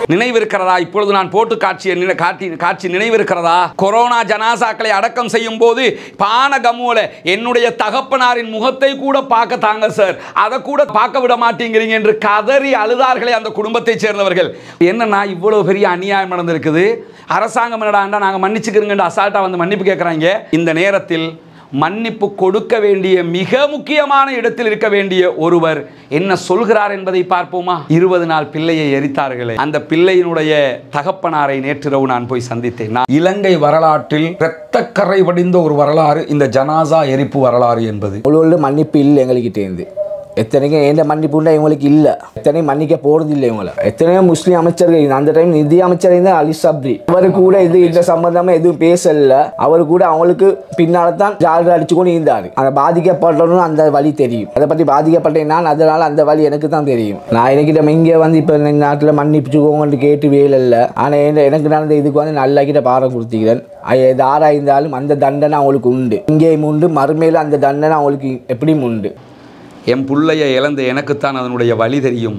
நினைவிருக்கிறதா இப்பொழுது நான் போட்டு காட்சியை நினை- காட்டி காட்சி நினைவிருக்கிறதா கொரோனா ஜனாசாக்களை அடக்கம் செய்யும் போது பான கமுவல என்னுடைய தகப்பனாரின் முகத்தை கூட பார்க்க தாங்க சார் அதை கூட பார்க்க விட மாட்டேங்கிறீங்க என்று கதறி அழுதார்களே அந்த குடும்பத்தைச் சேர்ந்தவர்கள் என்னன்னா இவ்வளவு பெரிய அநியாயம் நடந்திருக்குது அரசாங்கம் என்னடாண்டா நாங்கள் மன்னிச்சுக்கிறோங்க அசால்ட்டா வந்து மன்னிப்பு கேட்குறாங்க இந்த நேரத்தில் மன்னிப்பு கொடுக்க வேண்டிய மிக முக்கியமான இடத்தில் இருக்க வேண்டிய ஒருவர் என்ன சொல்கிறார் என்பதை பார்ப்போமா இருபது நாள் பிள்ளையை எரித்தார்களே அந்த பிள்ளையினுடைய தகப்பனாரை நேற்றிரவு நான் போய் சந்தித்தேன் நான் இலங்கை வரலாற்றில் இரத்தக்கரை வடிந்த ஒரு வரலாறு இந்த ஜனாசா எரிப்பு வரலாறு என்பது அவ்வளோ மன்னிப்பு இல்லை எங்கள்கிட்டேருந்து எத்தனைக்கும் எந்த மன்னிப்பு உண்டா இவங்களுக்கு இல்லை எத்தனையும் மன்னிக்க போறது இல்லை இவங்களை எத்தனையோ முஸ்லீம் அமைச்சர்கள் இருந்தா. அந்த டைம் நிதி அமைச்சர் இருந்தா அலி சப்ரி அவரு கூட இது இந்த சம்பந்தமா எதுவும் பேசல அவர் கூட அவங்களுக்கு பின்னால தான் ஜாலர் அடிச்சு கொண்டு இருந்தாரு அந்த பாதிக்கப்பட்டவனும் அந்த வழி தெரியும் அதை பத்தி பாதிக்கப்பட்டேன் நான் அதனால அந்த வழி எனக்கு தான் தெரியும் நான் எனக்கிட்ட இங்கே வந்து இப்போ இந்த நாட்டில் மன்னிப்புச்சுக்கோங்கன்னு கேட்டு வேலை இல்லை ஆனால் என்ன- எனக்கு நடந்த இதுக்கு வந்து நல்ல கிட்ட பாடம் கொடுத்துக்கிறேன் அது எது ஆராய்ந்தாலும் அந்த தண்டனை அவங்களுக்கு உண்டு இங்கேயும் உண்டு மறுமையில் அந்த தண்டனை அவங்களுக்கு எப்படியும் உண்டு என் புள்ளையை இழந்த எனக்குத்தான் அதனுடைய வழி தெரியும்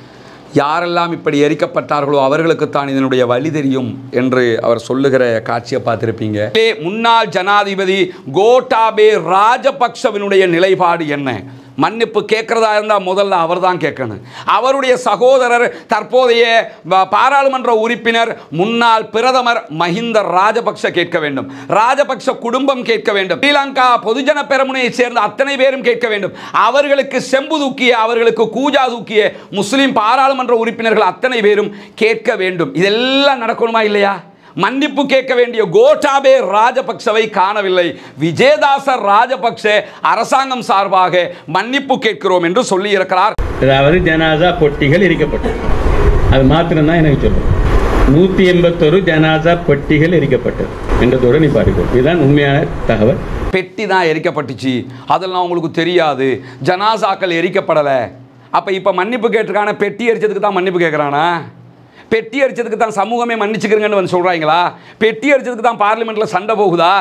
யாரெல்லாம் இப்படி எரிக்கப்பட்டார்களோ அவர்களுக்குத்தான் இதனுடைய வழி தெரியும் என்று அவர் சொல்லுகிற காட்சியை பார்த்திருப்பீங்க முன்னாள் ஜனாதிபதி கோட்டாபே ராஜபக்சவினுடைய நிலைப்பாடு என்ன மன்னிப்பு கேட்கறதா இருந்தால் முதல்ல அவர் தான் கேட்கணும் அவருடைய சகோதரர் தற்போதைய ப- பாராளுமன்ற உறுப்பினர் முன்னாள் பிரதமர் மஹிந்த ராஜபக்ஷ கேட்க வேண்டும் ராஜபக்ஷ குடும்பம் கேட்க வேண்டும் ஸ்ரீலங்கா பொதுஜன பெரமுனையை சேர்ந்த அத்தனை பேரும் கேட்க வேண்டும் அவர்களுக்கு செம்பு தூக்கிய அவர்களுக்கு கூஜா தூக்கிய முஸ்லிம் பாராளுமன்ற உறுப்பினர்கள் அத்தனை பேரும் கேட்க வேண்டும் இதெல்லாம் நடக்கணுமா இல்லையா மன்னிப்பு கேட்க வேண்டிய கோட்டாபே ராஜபக்சவை காணவில்லை விஜயதாச ராஜபக்ச அரசாங்கம் சார்பாக மன்னிப்பு கேட்கிறோம் என்று சொல்லியிருக்கிறார் அதாவது ஜனாசா பொட்டிகள் எரிக்கப்பட்டது அது மாத்திரம்தான் எனக்கு சொல்லும் நூற்றி எண்பத்தொரு ஜனாசா பொட்டிகள் எரிக்கப்பட்டது என்றதோடு நீ பாருங்க இதுதான் உண்மையான தகவல் பெட்டி தான் எரிக்கப்பட்டுச்சு அதெல்லாம் உங்களுக்கு தெரியாது ஜனாசாக்கள் எரிக்கப்படலை அப்போ இப்போ மன்னிப்பு கேட்டிருக்கான பெட்டி எரிச்சதுக்கு தான் மன்னிப்பு கேட்குறானா பெட்டி அடிச்சதுக்கு தான் சமூகமே மன்னிச்சுக்கிறங்கன்னு வந்து சொல்கிறாங்களா பெட்டி அடிச்சதுக்கு தான் பார்லிமெண்ட்டில் சண்டை போகுதா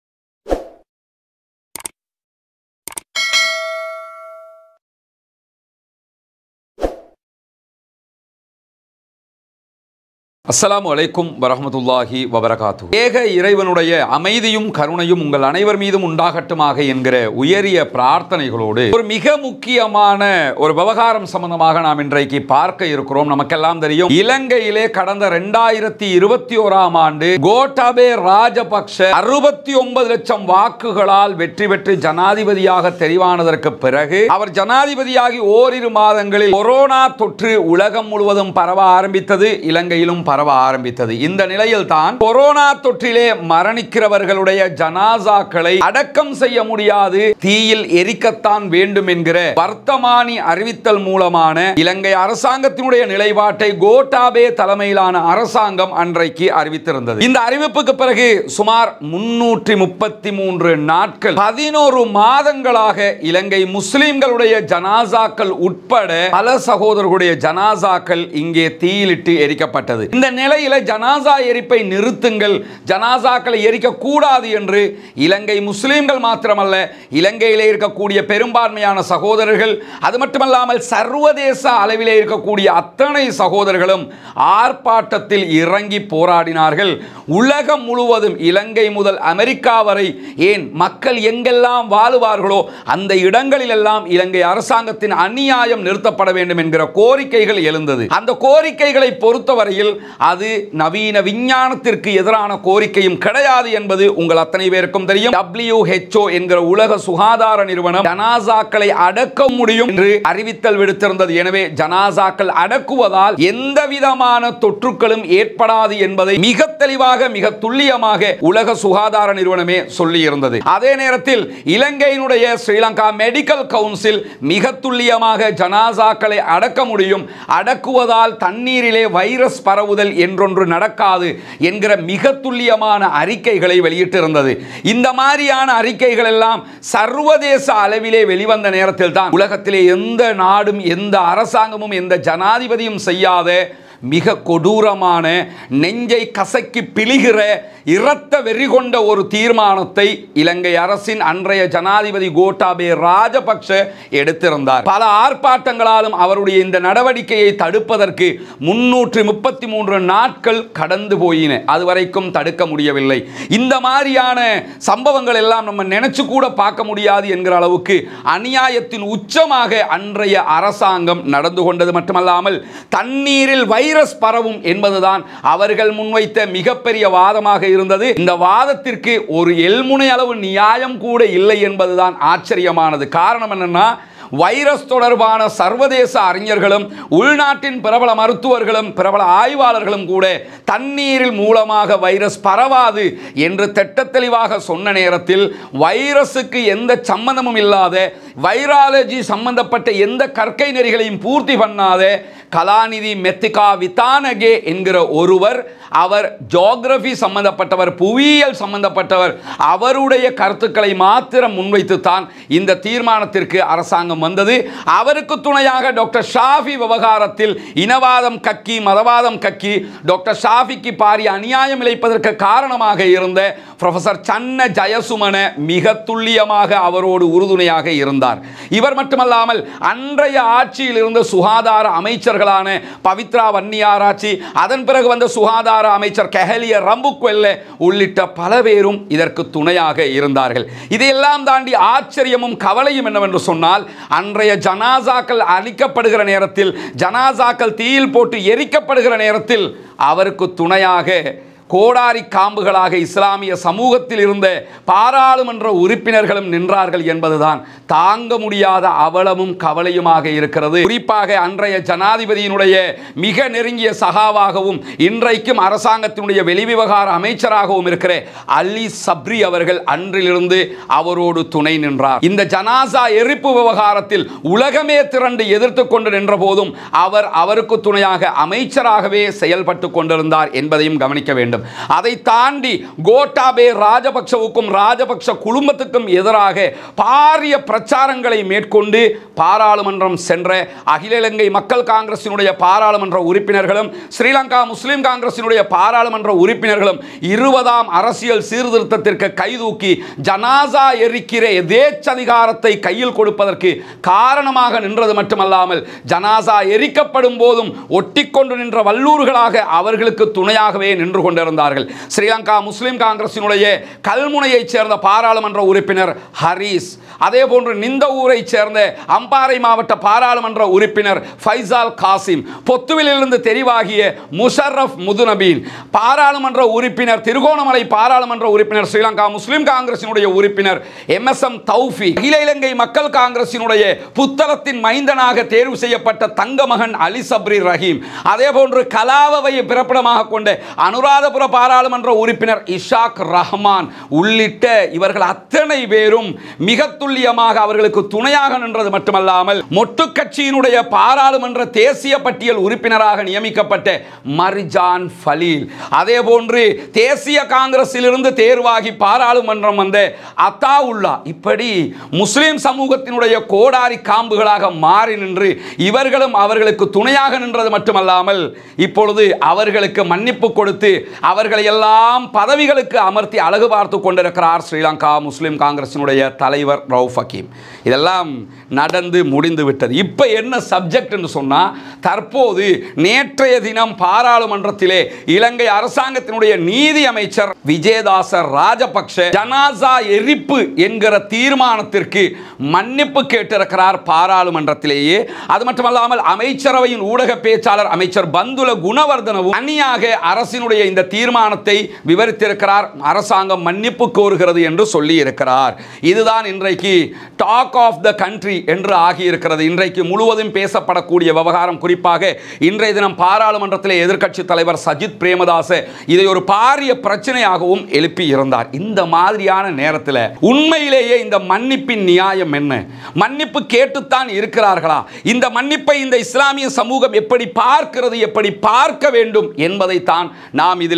அஸ்ஸலாமு அலைக்கும் வரஹ்மத்துல்லாஹி வபரகாத்து ஏக இறைவனுடைய அமைதியும் கருணையும் உங்கள் அனைவர் மீதும் உண்டாகட்டுமாக என்கிற உயரிய பிரார்த்தனைகளோடு ஒரு மிக முக்கியமான ஒரு விவகாரம் சம்பந்தமாக நாம் இன்றைக்கு பார்க்க இருக்கிறோம் நமக்கெல்லாம் தெரியும் இலங்கையிலே கடந்த ரெண்டாயிரத்தி இருபத்தி ஓராம் ஆண்டு கோட்டாபே ராஜபக்ஷ அறுபத்தி ஒன்பது லட்சம் வாக்குகளால் வெற்றி பெற்று ஜனாதிபதியாக தெரிவானதற்கு பிறகு அவர் ஜனாதிபதியாகி ஓரிரு மாதங்களில் கொரோனா தொற்று உலகம் முழுவதும் பரவ ஆரம்பித்தது இலங்கையிலும் பரவ ஆரம்பித்தது இந்த நிலையில் தான் கொரோனா தொற்றிலே மரணிக்கிறவர்களுடைய ஜனாசாக்களை அடக்கம் செய்ய முடியாது தீயில் எரிக்கத்தான் வேண்டும் என்கிற வர்த்தமானி அறிவித்தல் மூலமான இலங்கை அரசாங்கத்தினுடைய நிலைப்பாட்டை கோட்டாபே தலைமையிலான அரசாங்கம் அன்றைக்கு அறிவித்திருந்தது இந்த அறிவிப்புக்கு பிறகு சுமார் முன்னூற்றி முப்பத்தி மூன்று நாட்கள் பதினோரு மாதங்களாக இலங்கை முஸ்லிம்களுடைய ஜனாசாக்கள் உட்பட பல சகோதரர்களுடைய ஜனாசாக்கள் இங்கே தீயிலிட்டு எரிக்கப்பட்டது இந்த நிலையில ஜனாசா எரிப்பை நிறுத்துங்கள் ஜனாசாக்களை எரிக்க கூடாது என்று இலங்கை முஸ்லிம்கள் மாத்திரமல்ல இலங்கையிலே இருக்கக்கூடிய பெரும்பான்மையான சகோதரர்கள் அது மட்டுமல்லாமல் சர்வதேச அளவிலே இருக்கக்கூடிய அத்தனை சகோதரர்களும் ஆர்ப்பாட்டத்தில் இறங்கி போராடினார்கள் உலகம் முழுவதும் இலங்கை முதல் அமெரிக்கா வரை ஏன் மக்கள் எங்கெல்லாம் வாழுவார்களோ அந்த இடங்களிலெல்லாம் இலங்கை அரசாங்கத்தின் அநியாயம் நிறுத்தப்பட வேண்டும் என்கிற கோரிக்கைகள் எழுந்தது அந்த கோரிக்கைகளை பொறுத்தவரையில் அது நவீன விஞ்ஞானத்திற்கு எதிரான கோரிக்கையும் கிடையாது என்பது உங்கள் அத்தனை பேருக்கும் தெரியும் WHO என்கிற உலக சுகாதார நிறுவனம் ஜனாசாக்களை அடக்க முடியும் என்று அறிவித்தல் விடுத்திருந்தது எனவே ஜனாசாக்கள் அடக்குவதால் எந்த விதமான தொற்றுக்களும் ஏற்படாது என்பதை மிக தெளிவாக மிக துல்லியமாக உலக சுகாதார நிறுவனமே சொல்லி இருந்தது அதே நேரத்தில் இலங்கையினுடைய ஸ்ரீலங்கா மெடிக்கல் கவுன்சில் மிக துல்லியமாக ஜனாசாக்களை அடக்க முடியும் அடக்குவதால் தண்ணீரிலே வைரஸ் பரவுதல் என்றொன்று நடக்காது என்கிற மிக துல்லியமான அறிக்கைகளை வெளியிட்டிருந்தது இந்த மாதிரியான அறிக்கைகள் எல்லாம் சர்வதேச அளவிலே வெளிவந்த நேரத்தில் தான் உலகத்திலே எந்த நாடும் எந்த அரசாங்கமும் எந்த ஜனாதிபதியும் செய்யாத மிக கொடூரமான நெஞ்சை கசக்கி பிழிகிற இரத்த வெறி கொண்ட ஒரு தீர்மானத்தை இலங்கை அரசின் அன்றைய ஜனாதிபதி கோட்டாபே ராஜபக்ஷ எடுத்திருந்தார் பல ஆர்ப்பாட்டங்களாலும் அவருடைய இந்த நடவடிக்கையை தடுப்பதற்கு முன்னூற்றி முப்பத்தி மூன்று நாட்கள் கடந்து போயின அதுவரைக்கும் தடுக்க முடியவில்லை இந்த மாதிரியான சம்பவங்கள் எல்லாம் நம்ம நினைச்சு கூட பார்க்க முடியாது என்கிற அளவுக்கு அநியாயத்தின் உச்சமாக அன்றைய அரசாங்கம் நடந்து கொண்டது மட்டுமல்லாமல் தண்ணீரில் வைரஸ் பரவும் என்பதுதான் அவர்கள் முன்வைத்த மிகப்பெரிய வாதமாக இருந்தது இந்த வாதத்திற்கு ஒரு எல்முனை அளவு நியாயம் கூட இல்லை என்பதுதான் ஆச்சரியமானது காரணம் என்னன்னா வைரஸ் தொடர்பான சர்வதேச அறிஞர்களும் உள்நாட்டின் பிரபல மருத்துவர்களும் பிரபல ஆய்வாளர்களும் கூட தண்ணீரில் மூலமாக வைரஸ் பரவாது என்று திட்டத்தெளிவாக சொன்ன நேரத்தில் வைரஸுக்கு எந்த சம்பந்தமும் இல்லாத வைராலஜி சம்பந்தப்பட்ட எந்த கற்கை நெறிகளையும் பூர்த்தி பண்ணாத கலாநிதி மெத்திகா வித்தானகே என்கிற ஒருவர் அவர் ஜியோகிரபி சம்பந்தப்பட்டவர் புவியியல் சம்பந்தப்பட்டவர் அவருடைய கருத்துக்களை மாத்திரம் முன்வைத்துத்தான் இந்த தீர்மானத்திற்கு அரசாங்கம் வந்தது அவருக்கு துணையாக டாக்டர் ஷாஃபி விவகாரத்தில் இனவாதம் கக்கி மதவாதம் கக்கி டாக்டர் ஷாஃபிக்கு பாரிய அநியாயம் இழைப்பதற்கு காரணமாக இருந்த ப்ரொஃபசர் சன்ன ஜெயசுமன மிக துல்லியமாக அவரோடு உறுதுணையாக இருந்தார் இவர் மட்டுமல்லாமல் அன்றைய ஆட்சியில் இருந்த சுகாதார அமைச்சர்களான பவித்ரா வன்னியாராச்சி அதன் பிறகு வந்த சுகாதார அமைச்சர் கெஹலிய ரம்புக்வெல்ல உள்ளிட்ட பல பேரும் இதற்கு துணையாக இருந்தார்கள் இதையெல்லாம் தாண்டி ஆச்சரியமும் கவலையும் என்னவென்று சொன்னால் அன்றைய ஜனாசாக்கள் அழிக்கப்படுகிற நேரத்தில் ஜனாசாக்கள் தீயில் போட்டு எரிக்கப்படுகிற நேரத்தில் அவருக்கு துணையாக கோடாரி காம்புகளாக இஸ்லாமிய சமூகத்தில் இருந்த பாராளுமன்ற உறுப்பினர்களும் நின்றார்கள் என்பதுதான் தாங்க முடியாத அவலமும் கவலையுமாக இருக்கிறது குறிப்பாக அன்றைய ஜனாதிபதியினுடைய மிக நெருங்கிய சகாவாகவும் இன்றைக்கும் அரசாங்கத்தினுடைய வெளிவிவகார அமைச்சராகவும் இருக்கிற அலி சப்ரி அவர்கள் அன்றிலிருந்து அவரோடு துணை நின்றார் இந்த ஜனாசா எரிப்பு விவகாரத்தில் உலகமே திரண்டு எதிர்த்து கொண்டு நின்ற போதும் அவர் அவருக்கு துணையாக அமைச்சராகவே செயல்பட்டு கொண்டிருந்தார் என்பதையும் கவனிக்க வேண்டும் அதை தாண்டி கோட்டாபே ராஜபக்சவுக்கும் ராஜபக்ச குடும்பத்துக்கும் எதிராக பாரிய பிரச்சாரங்களை மேற்கொண்டு பாராளுமன்றம் சென்ற அகில இலங்கை மக்கள் காங்கிரசினுடைய பாராளுமன்ற உறுப்பினர்களும் ஸ்ரீலங்கா முஸ்லிம் காங்கிரசினுடைய பாராளுமன்ற உறுப்பினர்களும் இருபதாம் அரசியல் சீர்திருத்தத்திற்கு கைதூக்கி ஜனாசா எரிக்கிற எதேச்சதிகாரத்தை கையில் கொடுப்பதற்கு காரணமாக நின்றது மட்டுமல்லாமல் ஜனாசா எரிக்கப்படும் போதும் ஒட்டிக்கொண்டு நின்ற வல்லூர்களாக அவர்களுக்கு துணையாகவே நின்று கொண்டிருந்தார்கள் ஸ்ரீலங்கா முஸ்லிம் காங்கிரசினுடைய கல்முனையைச் சேர்ந்த பாராளுமன்ற உறுப்பினர் ஹரீஸ் அதே போன்று நிந்த ஊரைச் சேர்ந்த அம்பாறை மாவட்ட பாராளுமன்ற உறுப்பினர் ஃபைசால் காசிம் பொத்துவிலிருந்து தெரிவாகிய முஷர்ரஃப் முதுநபீன் பாராளுமன்ற உறுப்பினர் திருகோணமலை பாராளுமன்ற உறுப்பினர் ஸ்ரீலங்கா முஸ்லிம் காங்கிரசினுடைய உறுப்பினர் எம் எஸ் எம் தௌஃபி அகில இலங்கை மக்கள் காங்கிரசினுடைய புத்தளத்தின் மைந்தனாக தேர்வு செய்யப்பட்ட தங்கமகன் அலி சப்ரி ரஹீம் அதே போன்று கலாவவை பிறப்பிடமாக கொண்ட அனுராதபுர பாராளுமன்ற உறுப்பினர் இஷாக் ரஹ்மான் உள்ளிட்ட இவர்கள் அத்தனை பேரும் மிக துல்லியமாக அவர்களுக்கு துணையாக நின்றது மட்டுமல்லாமல் மொட்டு கட்சியினுடைய பாராளுமன்ற தேசிய பட்டியல் உறுப்பினராக நியமிக்கப்பட்ட மர்ஜான் ஃபலீல் அதே போன்று தேசிய காங்கிரஸிலிருந்து தேர்வாகி பாராளுமன்றம் வந்த அத்தாவுல்லா இப்படி முஸ்லிம் சமூகத்தினுடைய கோடாரி காம்புகளாக மாறி நின்று இவர்களும் அவர்களுக்கு துணையாக நின்றது மட்டுமல்லாமல் இப்பொழுது அவர்களுக்கு மன்னிப்பு கொடுத்து அவர்களை எல்லாம் பதவிகளுக்கு அமர்த்தி அழகு பார்த்து கொண்டிருக்கிறார் ஸ்ரீலங்கா முஸ்லிம் காங்கிரசினுடைய தலைவர் ரவுஃப் ஹக்கீம் இதெல்லாம் நடந்து முடிந்து விட்டது இப்போ என்ன சப்ஜெக்ட் என்று சொன்னால் தற்போது நேற்றைய தினம் பாராளுமன்றத்திலே இலங்கை அரசாங்கத்தினுடைய நீதி அமைச்சர் விஜயதாச ராஜபக்ஷ ஜனாசா எரிப்பு என்கிற தீர்மானத்திற்கு மன்னிப்பு கேட்டிருக்கிறார் பாராளுமன்றத்திலேயே அது மட்டுமல்லாமல் அமைச்சரவையின் ஊடக பேச்சாளர் அமைச்சர் பந்துல குணவர்தனவும் தனியாக அரசினுடைய இந்த தீர்மானத்தை விவரித்திருக்கிறார் அரசாங்கம் மன்னிப்பு கோருகிறது என்று சொல்லி இருக்கிறார் இதுதான் இன்றைக்கு டாக் ஆஃப் த கண்ட்ரி என்று ஆகியிருக்கிறது இன்றைக்கு முழுவதும் பேசப்படக்கூடிய விவகாரம் குறிப்பாக இன்றைய தினம் பாராளுமன்றத்திலே எதிர்க்கட்சி தலைவர் சஜித் பிரேமதாச இதை ஒரு பாரிய பிரச்சனையாகவும் எழுப்பி இருந்தார் இந்த மாதிரியான நேரத்தில் உண்மையிலேயே இந்த மன்னிப்பின் நியாயம் என்ன மன்னிப்பு கேட்டுத்தான் இருக்கிறார்களா இந்த மன்னிப்பை இந்த இஸ்லாமிய சமூகம் எப்படி பார்க்கிறது எப்படி பார்க்க வேண்டும் என்பதைத்தான் நாம் இதிலே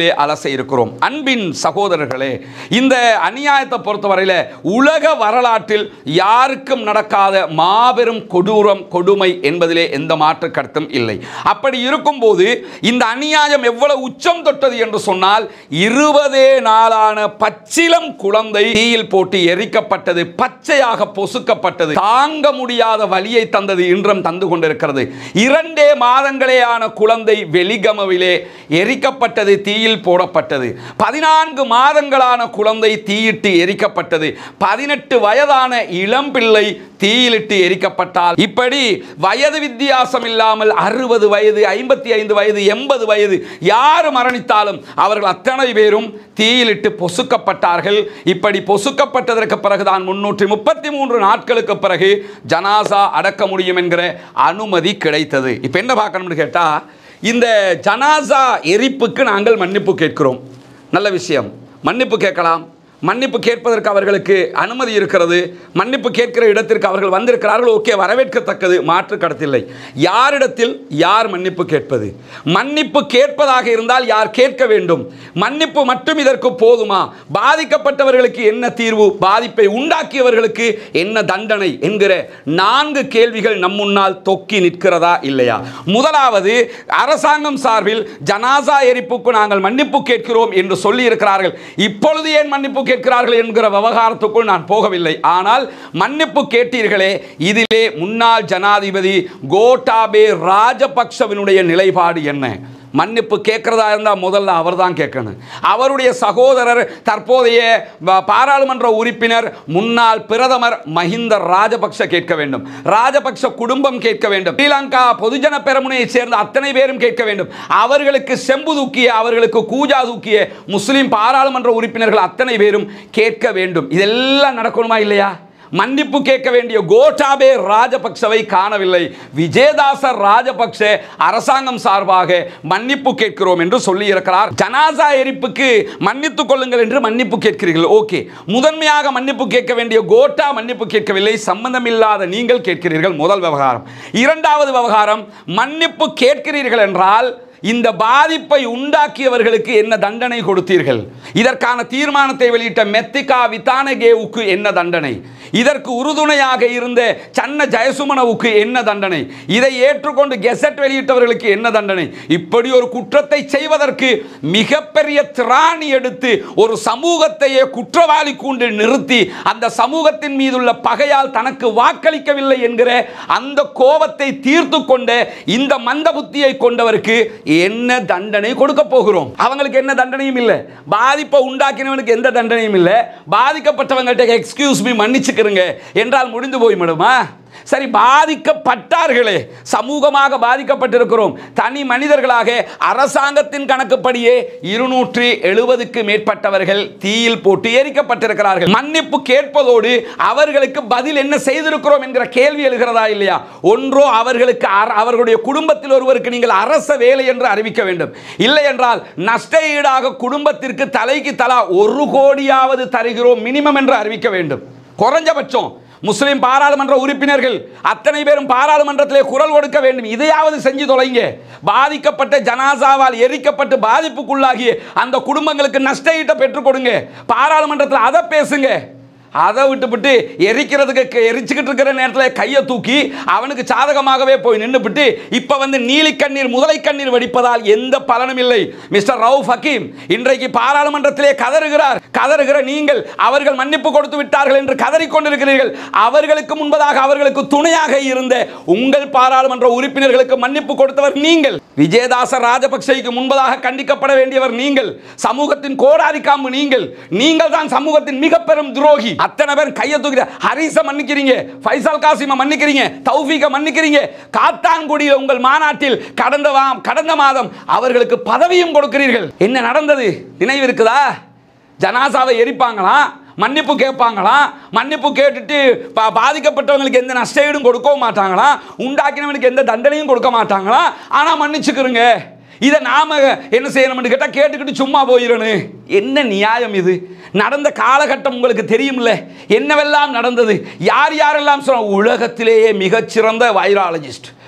பதிவிலே அலச இருக்கிறோம் அன்பின் சகோதரர்களே இந்த அநியாயத்தை பொறுத்தவரையில் உலக வரலாற்றில் யாருக்கும் நடக்காத மாபெரும் கொடூரம் கொடுமை என்பதிலே எந்த மாற்று கருத்தும் இல்லை அப்படி இருக்கும்போது இந்த அநியாயம் எவ்வளவு உச்சம் தொட்டது என்று சொன்னால் இருபதே நாளான பச்சிலம் குழந்தை தீயில் போட்டு எரிக்கப்பட்டது பச்சையாக பொசுக்கப்பட்டது தாங்க முடியாத வலியை தந்தது இன்றும் தந்து கொண்டிருக்கிறது இரண்டே மாதங்களேயான குழந்தை வெளிகமவிலே எரிக்கப்பட்டது தீயில் போடப்பட்டது பதினான்கு மாதங்களான குழந்தை தீயிட்டு எரிக்கப்பட்டது பதினெட்டு வயதான இளம்பிள்ளை தீயிலிட்டு எரிக்கப்பட்டால் இப்படி வயது வித்தியாசம் இல்லாமல் அறுபது வயது ஐம்பத்தி ஐந்து வயது எண்பது வயது யார் மரணித்தாலும் அவர்கள் அத்தனை பேரும் தீயிலிட்டு பொசுக்கப்பட்டார்கள் இப்படி பொசுக்கப்பட்டதற்கு பிறகுதான் முன்னூற்றி முப்பத்தி மூன்று நாட்களுக்கு பிறகு ஜனாசா அடக்க முடியும் என்கிற அனுமதி கிடைத்தது இப்போ என்ன பார்க்கணும்னு கேட்டால் இந்த ஜனாசா எரிப்புக்கு நாங்கள் மன்னிப்பு கேட்கிறோம் நல்ல விஷயம் மன்னிப்பு கேட்கலாம் மன்னிப்பு கேட்பதற்கு அவர்களுக்கு அனுமதி இருக்கிறது மன்னிப்பு கேட்கிற இடத்திற்கு அவர்கள் வந்திருக்கிறார்கள் ஓகே வரவேற்கத்தக்கது மாற்று கடத்தில்லை யாரிடத்தில் யார் மன்னிப்பு கேட்பது மன்னிப்பு கேட்பதாக இருந்தால் யார் கேட்க வேண்டும் மன்னிப்பு மட்டும் இதற்கு போதுமா பாதிக்கப்பட்டவர்களுக்கு என்ன தீர்வு பாதிப்பை உண்டாக்கியவர்களுக்கு என்ன தண்டனை என்கிற நான்கு கேள்விகள் நம் முன்னால் தொக்கி நிற்கிறதா இல்லையா முதலாவது அரசாங்கம் சார்பில் ஜனாசா எரிப்புக்கு நாங்கள் மன்னிப்பு கேட்கிறோம் என்று சொல்லி இருக்கிறார்கள் இப்பொழுது ஏன் மன்னிப்பு கேட்கிறார்கள் என்கிற விவகாரத்துக்குள் நான் போகவில்லை ஆனால் மன்னிப்பு கேட்டீர்களே இதிலே முன்னாள் ஜனாதிபதி கோட்டாபே ராஜபக்சவினுடைய நிலைப்பாடு என்ன மன்னிப்பு கேட்கிறதா இருந்தால் முதல்ல அவர் தான் கேட்கணும் அவருடைய சகோதரர் தற்போதைய ப- பாராளுமன்ற உறுப்பினர் முன்னாள் பிரதமர் மஹிந்த ராஜபக்ஷ கேட்க வேண்டும் ராஜபக்ஷ குடும்பம் கேட்க வேண்டும் ஸ்ரீலங்கா பொதுஜன பெரமுனையை சேர்ந்த அத்தனை பேரும் கேட்க வேண்டும் அவர்களுக்கு செம்பு தூக்கிய அவர்களுக்கு கூஜா தூக்கிய முஸ்லிம் பாராளுமன்ற உறுப்பினர்கள் அத்தனை பேரும் கேட்க வேண்டும் இதெல்லாம் நடக்கணுமா இல்லையா மன்னிப்பு கேட்க வேண்டிய கோட்டாபே ராஜபக்சவை காணவில்லை விஜயதாச ராஜபக்ச அரசாங்கம் சார்பாக மன்னிப்பு கேட்கிறோம் என்று சொல்லி இருக்கிறார் ஜனாசா எரிப்புக்கு மன்னித்துக் கொள்ளுங்கள் என்று மன்னிப்பு கேட்கிறீர்கள் ஓகே முதன்மையாக மன்னிப்பு கேட்க வேண்டிய கோட்டா மன்னிப்பு கேட்கவில்லை சம்பந்தமில்லாத நீங்கள் கேட்கிறீர்கள் முதல் விவகாரம் இரண்டாவது விவகாரம் மன்னிப்பு கேட்கிறீர்கள் என்றால் இந்த பாதிப்பை உண்டாக்கியவர்களுக்கு என்ன தண்டனை கொடுத்தீர்கள் இதற்கான தீர்மானத்தை வெளியிட்ட மெத்திகா வித்தானகேவுக்கு என்ன தண்டனை இதற்கு உறுதுணையாக இருந்த சன்ன ஜெயசுமனவுக்கு என்ன தண்டனை இதை ஏற்றுக்கொண்டு கெசட் வெளியிட்டவர்களுக்கு என்ன தண்டனை இப்படி ஒரு குற்றத்தை செய்வதற்கு மிகப்பெரிய திராணி எடுத்து ஒரு சமூகத்தையே குற்றவாளி கூண்டு நிறுத்தி அந்த சமூகத்தின் மீதுள்ள பகையால் தனக்கு வாக்களிக்கவில்லை என்கிற அந்த கோபத்தை தீர்த்து கொண்ட இந்த மந்த புத்தியை கொண்டவருக்கு என்ன தண்டனை கொடுக்க போகிறோம் அவங்களுக்கு என்ன தண்டனையும் இல்லை பாதிப்பை உண்டாக்கினவனுக்கு எந்த தண்டனையும் இல்லை பாதிக்கப்பட்டவங்கள்ட்ட எக்ஸ்கியூஸ் மீ மன்னிச்சுக்கிறங்க என்றால் முடிந்து போய் விடுமா சரி பாதிக்கப்பட்டார்களே சமூகமாக பாதிக்கப்பட்டிருக்கிறோம் தனி மனிதர்களாக அரசாங்கத்தின் கணக்குப்படியே இருநூற்றி எழுபதுக்கு மேற்பட்டவர்கள் தீயில் போட்டு எரிக்கப்பட்டிருக்கிறார்கள் மன்னிப்பு கேட்பதோடு அவர்களுக்கு பதில் என்ன செய்திருக்கிறோம் என்கிற கேள்வி எழுகிறதா இல்லையா ஒன்றோ அவர்களுக்கு அர- அவர்களுடைய குடும்பத்தில் ஒருவருக்கு நீங்கள் அரச வேலை என்று அறிவிக்க வேண்டும் இல்லை என்றால் நஷ்ட ஈடாக குடும்பத்திற்கு தலைக்கு தலா ஒரு கோடியாவது தருகிறோம் மினிமம் என்று அறிவிக்க வேண்டும் குறைஞ்சபட்சம் முஸ்லிம் பாராளுமன்ற உறுப்பினர்கள் அத்தனை பேரும் பாராளுமன்றத்திலே குரல் கொடுக்க வேண்டும் இதையாவது செஞ்சு தொலைங்க பாதிக்கப்பட்ட ஜனாசாவால் எரிக்கப்பட்டு பாதிப்புக்குள்ளாகிய அந்த குடும்பங்களுக்கு நஷ்ட ஈட்டை பெற்றுக் கொடுங்க பாராளுமன்றத்தில் அதை பேசுங்க அதை விட்டுவிட்டு எரிக்கிறதுக்கு க- எரிச்சுக்கிட்டு இருக்கிற நேரத்தில் கையை தூக்கி அவனுக்கு சாதகமாகவே போய் நின்றுபிட்டு இப்போ வந்து நீலி கண்ணீர் முதலை கண்ணீர் வடிப்பதால் எந்த பலனும் இல்லை மிஸ்டர் ரவுஃப் ஹக்கீம் இன்றைக்கு பாராளுமன்றத்திலே கதறுகிறார் கதறுகிற நீங்கள் அவர்கள் மன்னிப்பு கொடுத்து விட்டார்கள் என்று கதறிக் கொண்டிருக்கிறீர்கள் அவர்களுக்கு முன்பதாக அவர்களுக்கு துணையாக இருந்த உங்கள் பாராளுமன்ற உறுப்பினர்களுக்கு மன்னிப்பு கொடுத்தவர் நீங்கள் விஜயதாச ராஜபக்சேக்கு முன்பதாக கண்டிக்கப்பட வேண்டியவர் நீங்கள் சமூகத்தின் கோடாரி காம்பு நீங்கள் நீங்கள் தான் சமூகத்தின் மிக பெரும் துரோகி அத்தனை பேர் கையை தூக்கிற ஹரிச மன்னிக்கிறீங்க ஃபைசல் காசிம மன்னிக்கிறீங்க தௌஃபீக மன்னிக்கிறீங்க காத்தான்குடியில் உங்கள் மாநாட்டில் கடந்த வா- கடந்த மாதம் அவர்களுக்கு பதவியும் கொடுக்கிறீர்கள் என்ன நடந்தது நினைவு இருக்குதா ஜனாசாவை எரிப்பாங்களாம் மன்னிப்பு கேட்பாங்களாம் மன்னிப்பு கேட்டுட்டு பா- பாதிக்கப்பட்டவங்களுக்கு எந்த நஷ்டஈடும் கொடுக்கவும் மாட்டாங்களாம் உண்டாக்கினவனுக்கு எந்த தண்டனையும் கொடுக்க மாட்டாங்களாம் ஆனால் மன்னிச்சுக்கிறோங்க இதை நாம என்ன செய்யணும்னு கேட்டால் கேட்டுக்கிட்டு சும்மா போயிடணும் என்ன நியாயம் இது நடந்த காலகட்டம் உங்களுக்கு தெரியும்ல என்னவெல்லாம் நடந்தது யார் யாரெல்லாம் சொல்ல உலகத்திலேயே மிகச்சிறந்த வைராலஜிஸ்ட்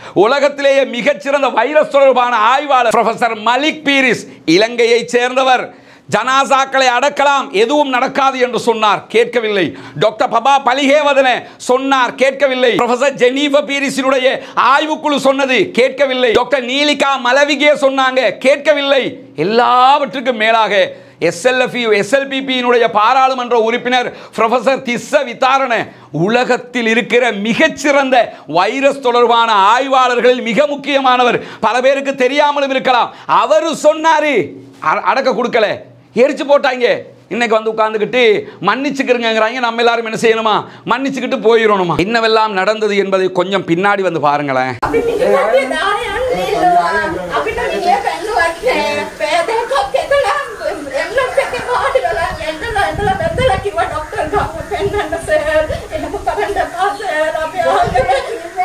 உலகத்திலேயே மிகச்சிறந்த வைரஸ் தொடர்பான ஆய்வாளர் ப்ரொஃபசர் மலிக் பீரிஸ் இலங்கையைச் சேர்ந்தவர் ஜனாசாக்களை அடக்கலாம் எதுவும் நடக்காது என்று சொன்னார் கேட்கவில்லை டாக்டர் பபா பலிகேவதன சொன்னார் கேட்கவில்லை ப்ரொஃபசர் ஜெனீஃப பீரிஸினுடைய ஆய்வுக்குழு சொன்னது கேட்கவில்லை டாக்டர் நீலிகா மலவிகே சொன்னாங்க கேட்கவில்லை எல்லாவற்றுக்கும் மேலாக எஸ்எல்எஃப்இ எஸ்எல்பிபியினுடைய பாராளுமன்ற உறுப்பினர் ப்ரொஃபசர் திஸ்ஸ வித்தாரண உலகத்தில் இருக்கிற மிகச்சிறந்த வைரஸ் தொடர்பான ஆய்வாளர்களில் மிக முக்கியமானவர் பல பேருக்கு தெரியாமலும் இருக்கலாம் அவர் சொன்னாரு அ- அடக்க கொடுக்கல எரிச்சு போட்டாங்க இன்னைக்கு வந்து உட்கார்ந்துக்கிட்டு மன்னிச்சுக்கிறங்கிறாங்க நம்ம எல்லாரும் என்ன செய்யணுமா மன்னிச்சுக்கிட்டு போயிடணுமா என்னவெல்லாம் நடந்தது என்பதை கொஞ்சம் பின்னாடி வந்து பாருங்களேன் අපි මිනිස්සුන්ගේ දායන් ඉන්නවා. අපිට මිනිහ බැලුවත් නෑ. පෑදකක් එතලා එම්ලොක් එකේ පාටි වල එන්දලා එන්දලා බැලලා කිව්වා ඩොක්ටර් ගාව පෙන්නන්න සර්. එහෙම කරන්න එපා සර්. අපි ආගෙන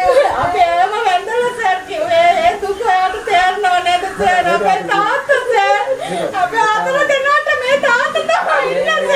අපි එහෙම වැන්දලා සර් කිව්වේ ඒ දුක යාට තේරෙනව නේද සර්? අපේ තාත්තා සර්. අපේ ආතල දෙනාට මේ තාත්තා තමයි ඉන්නේ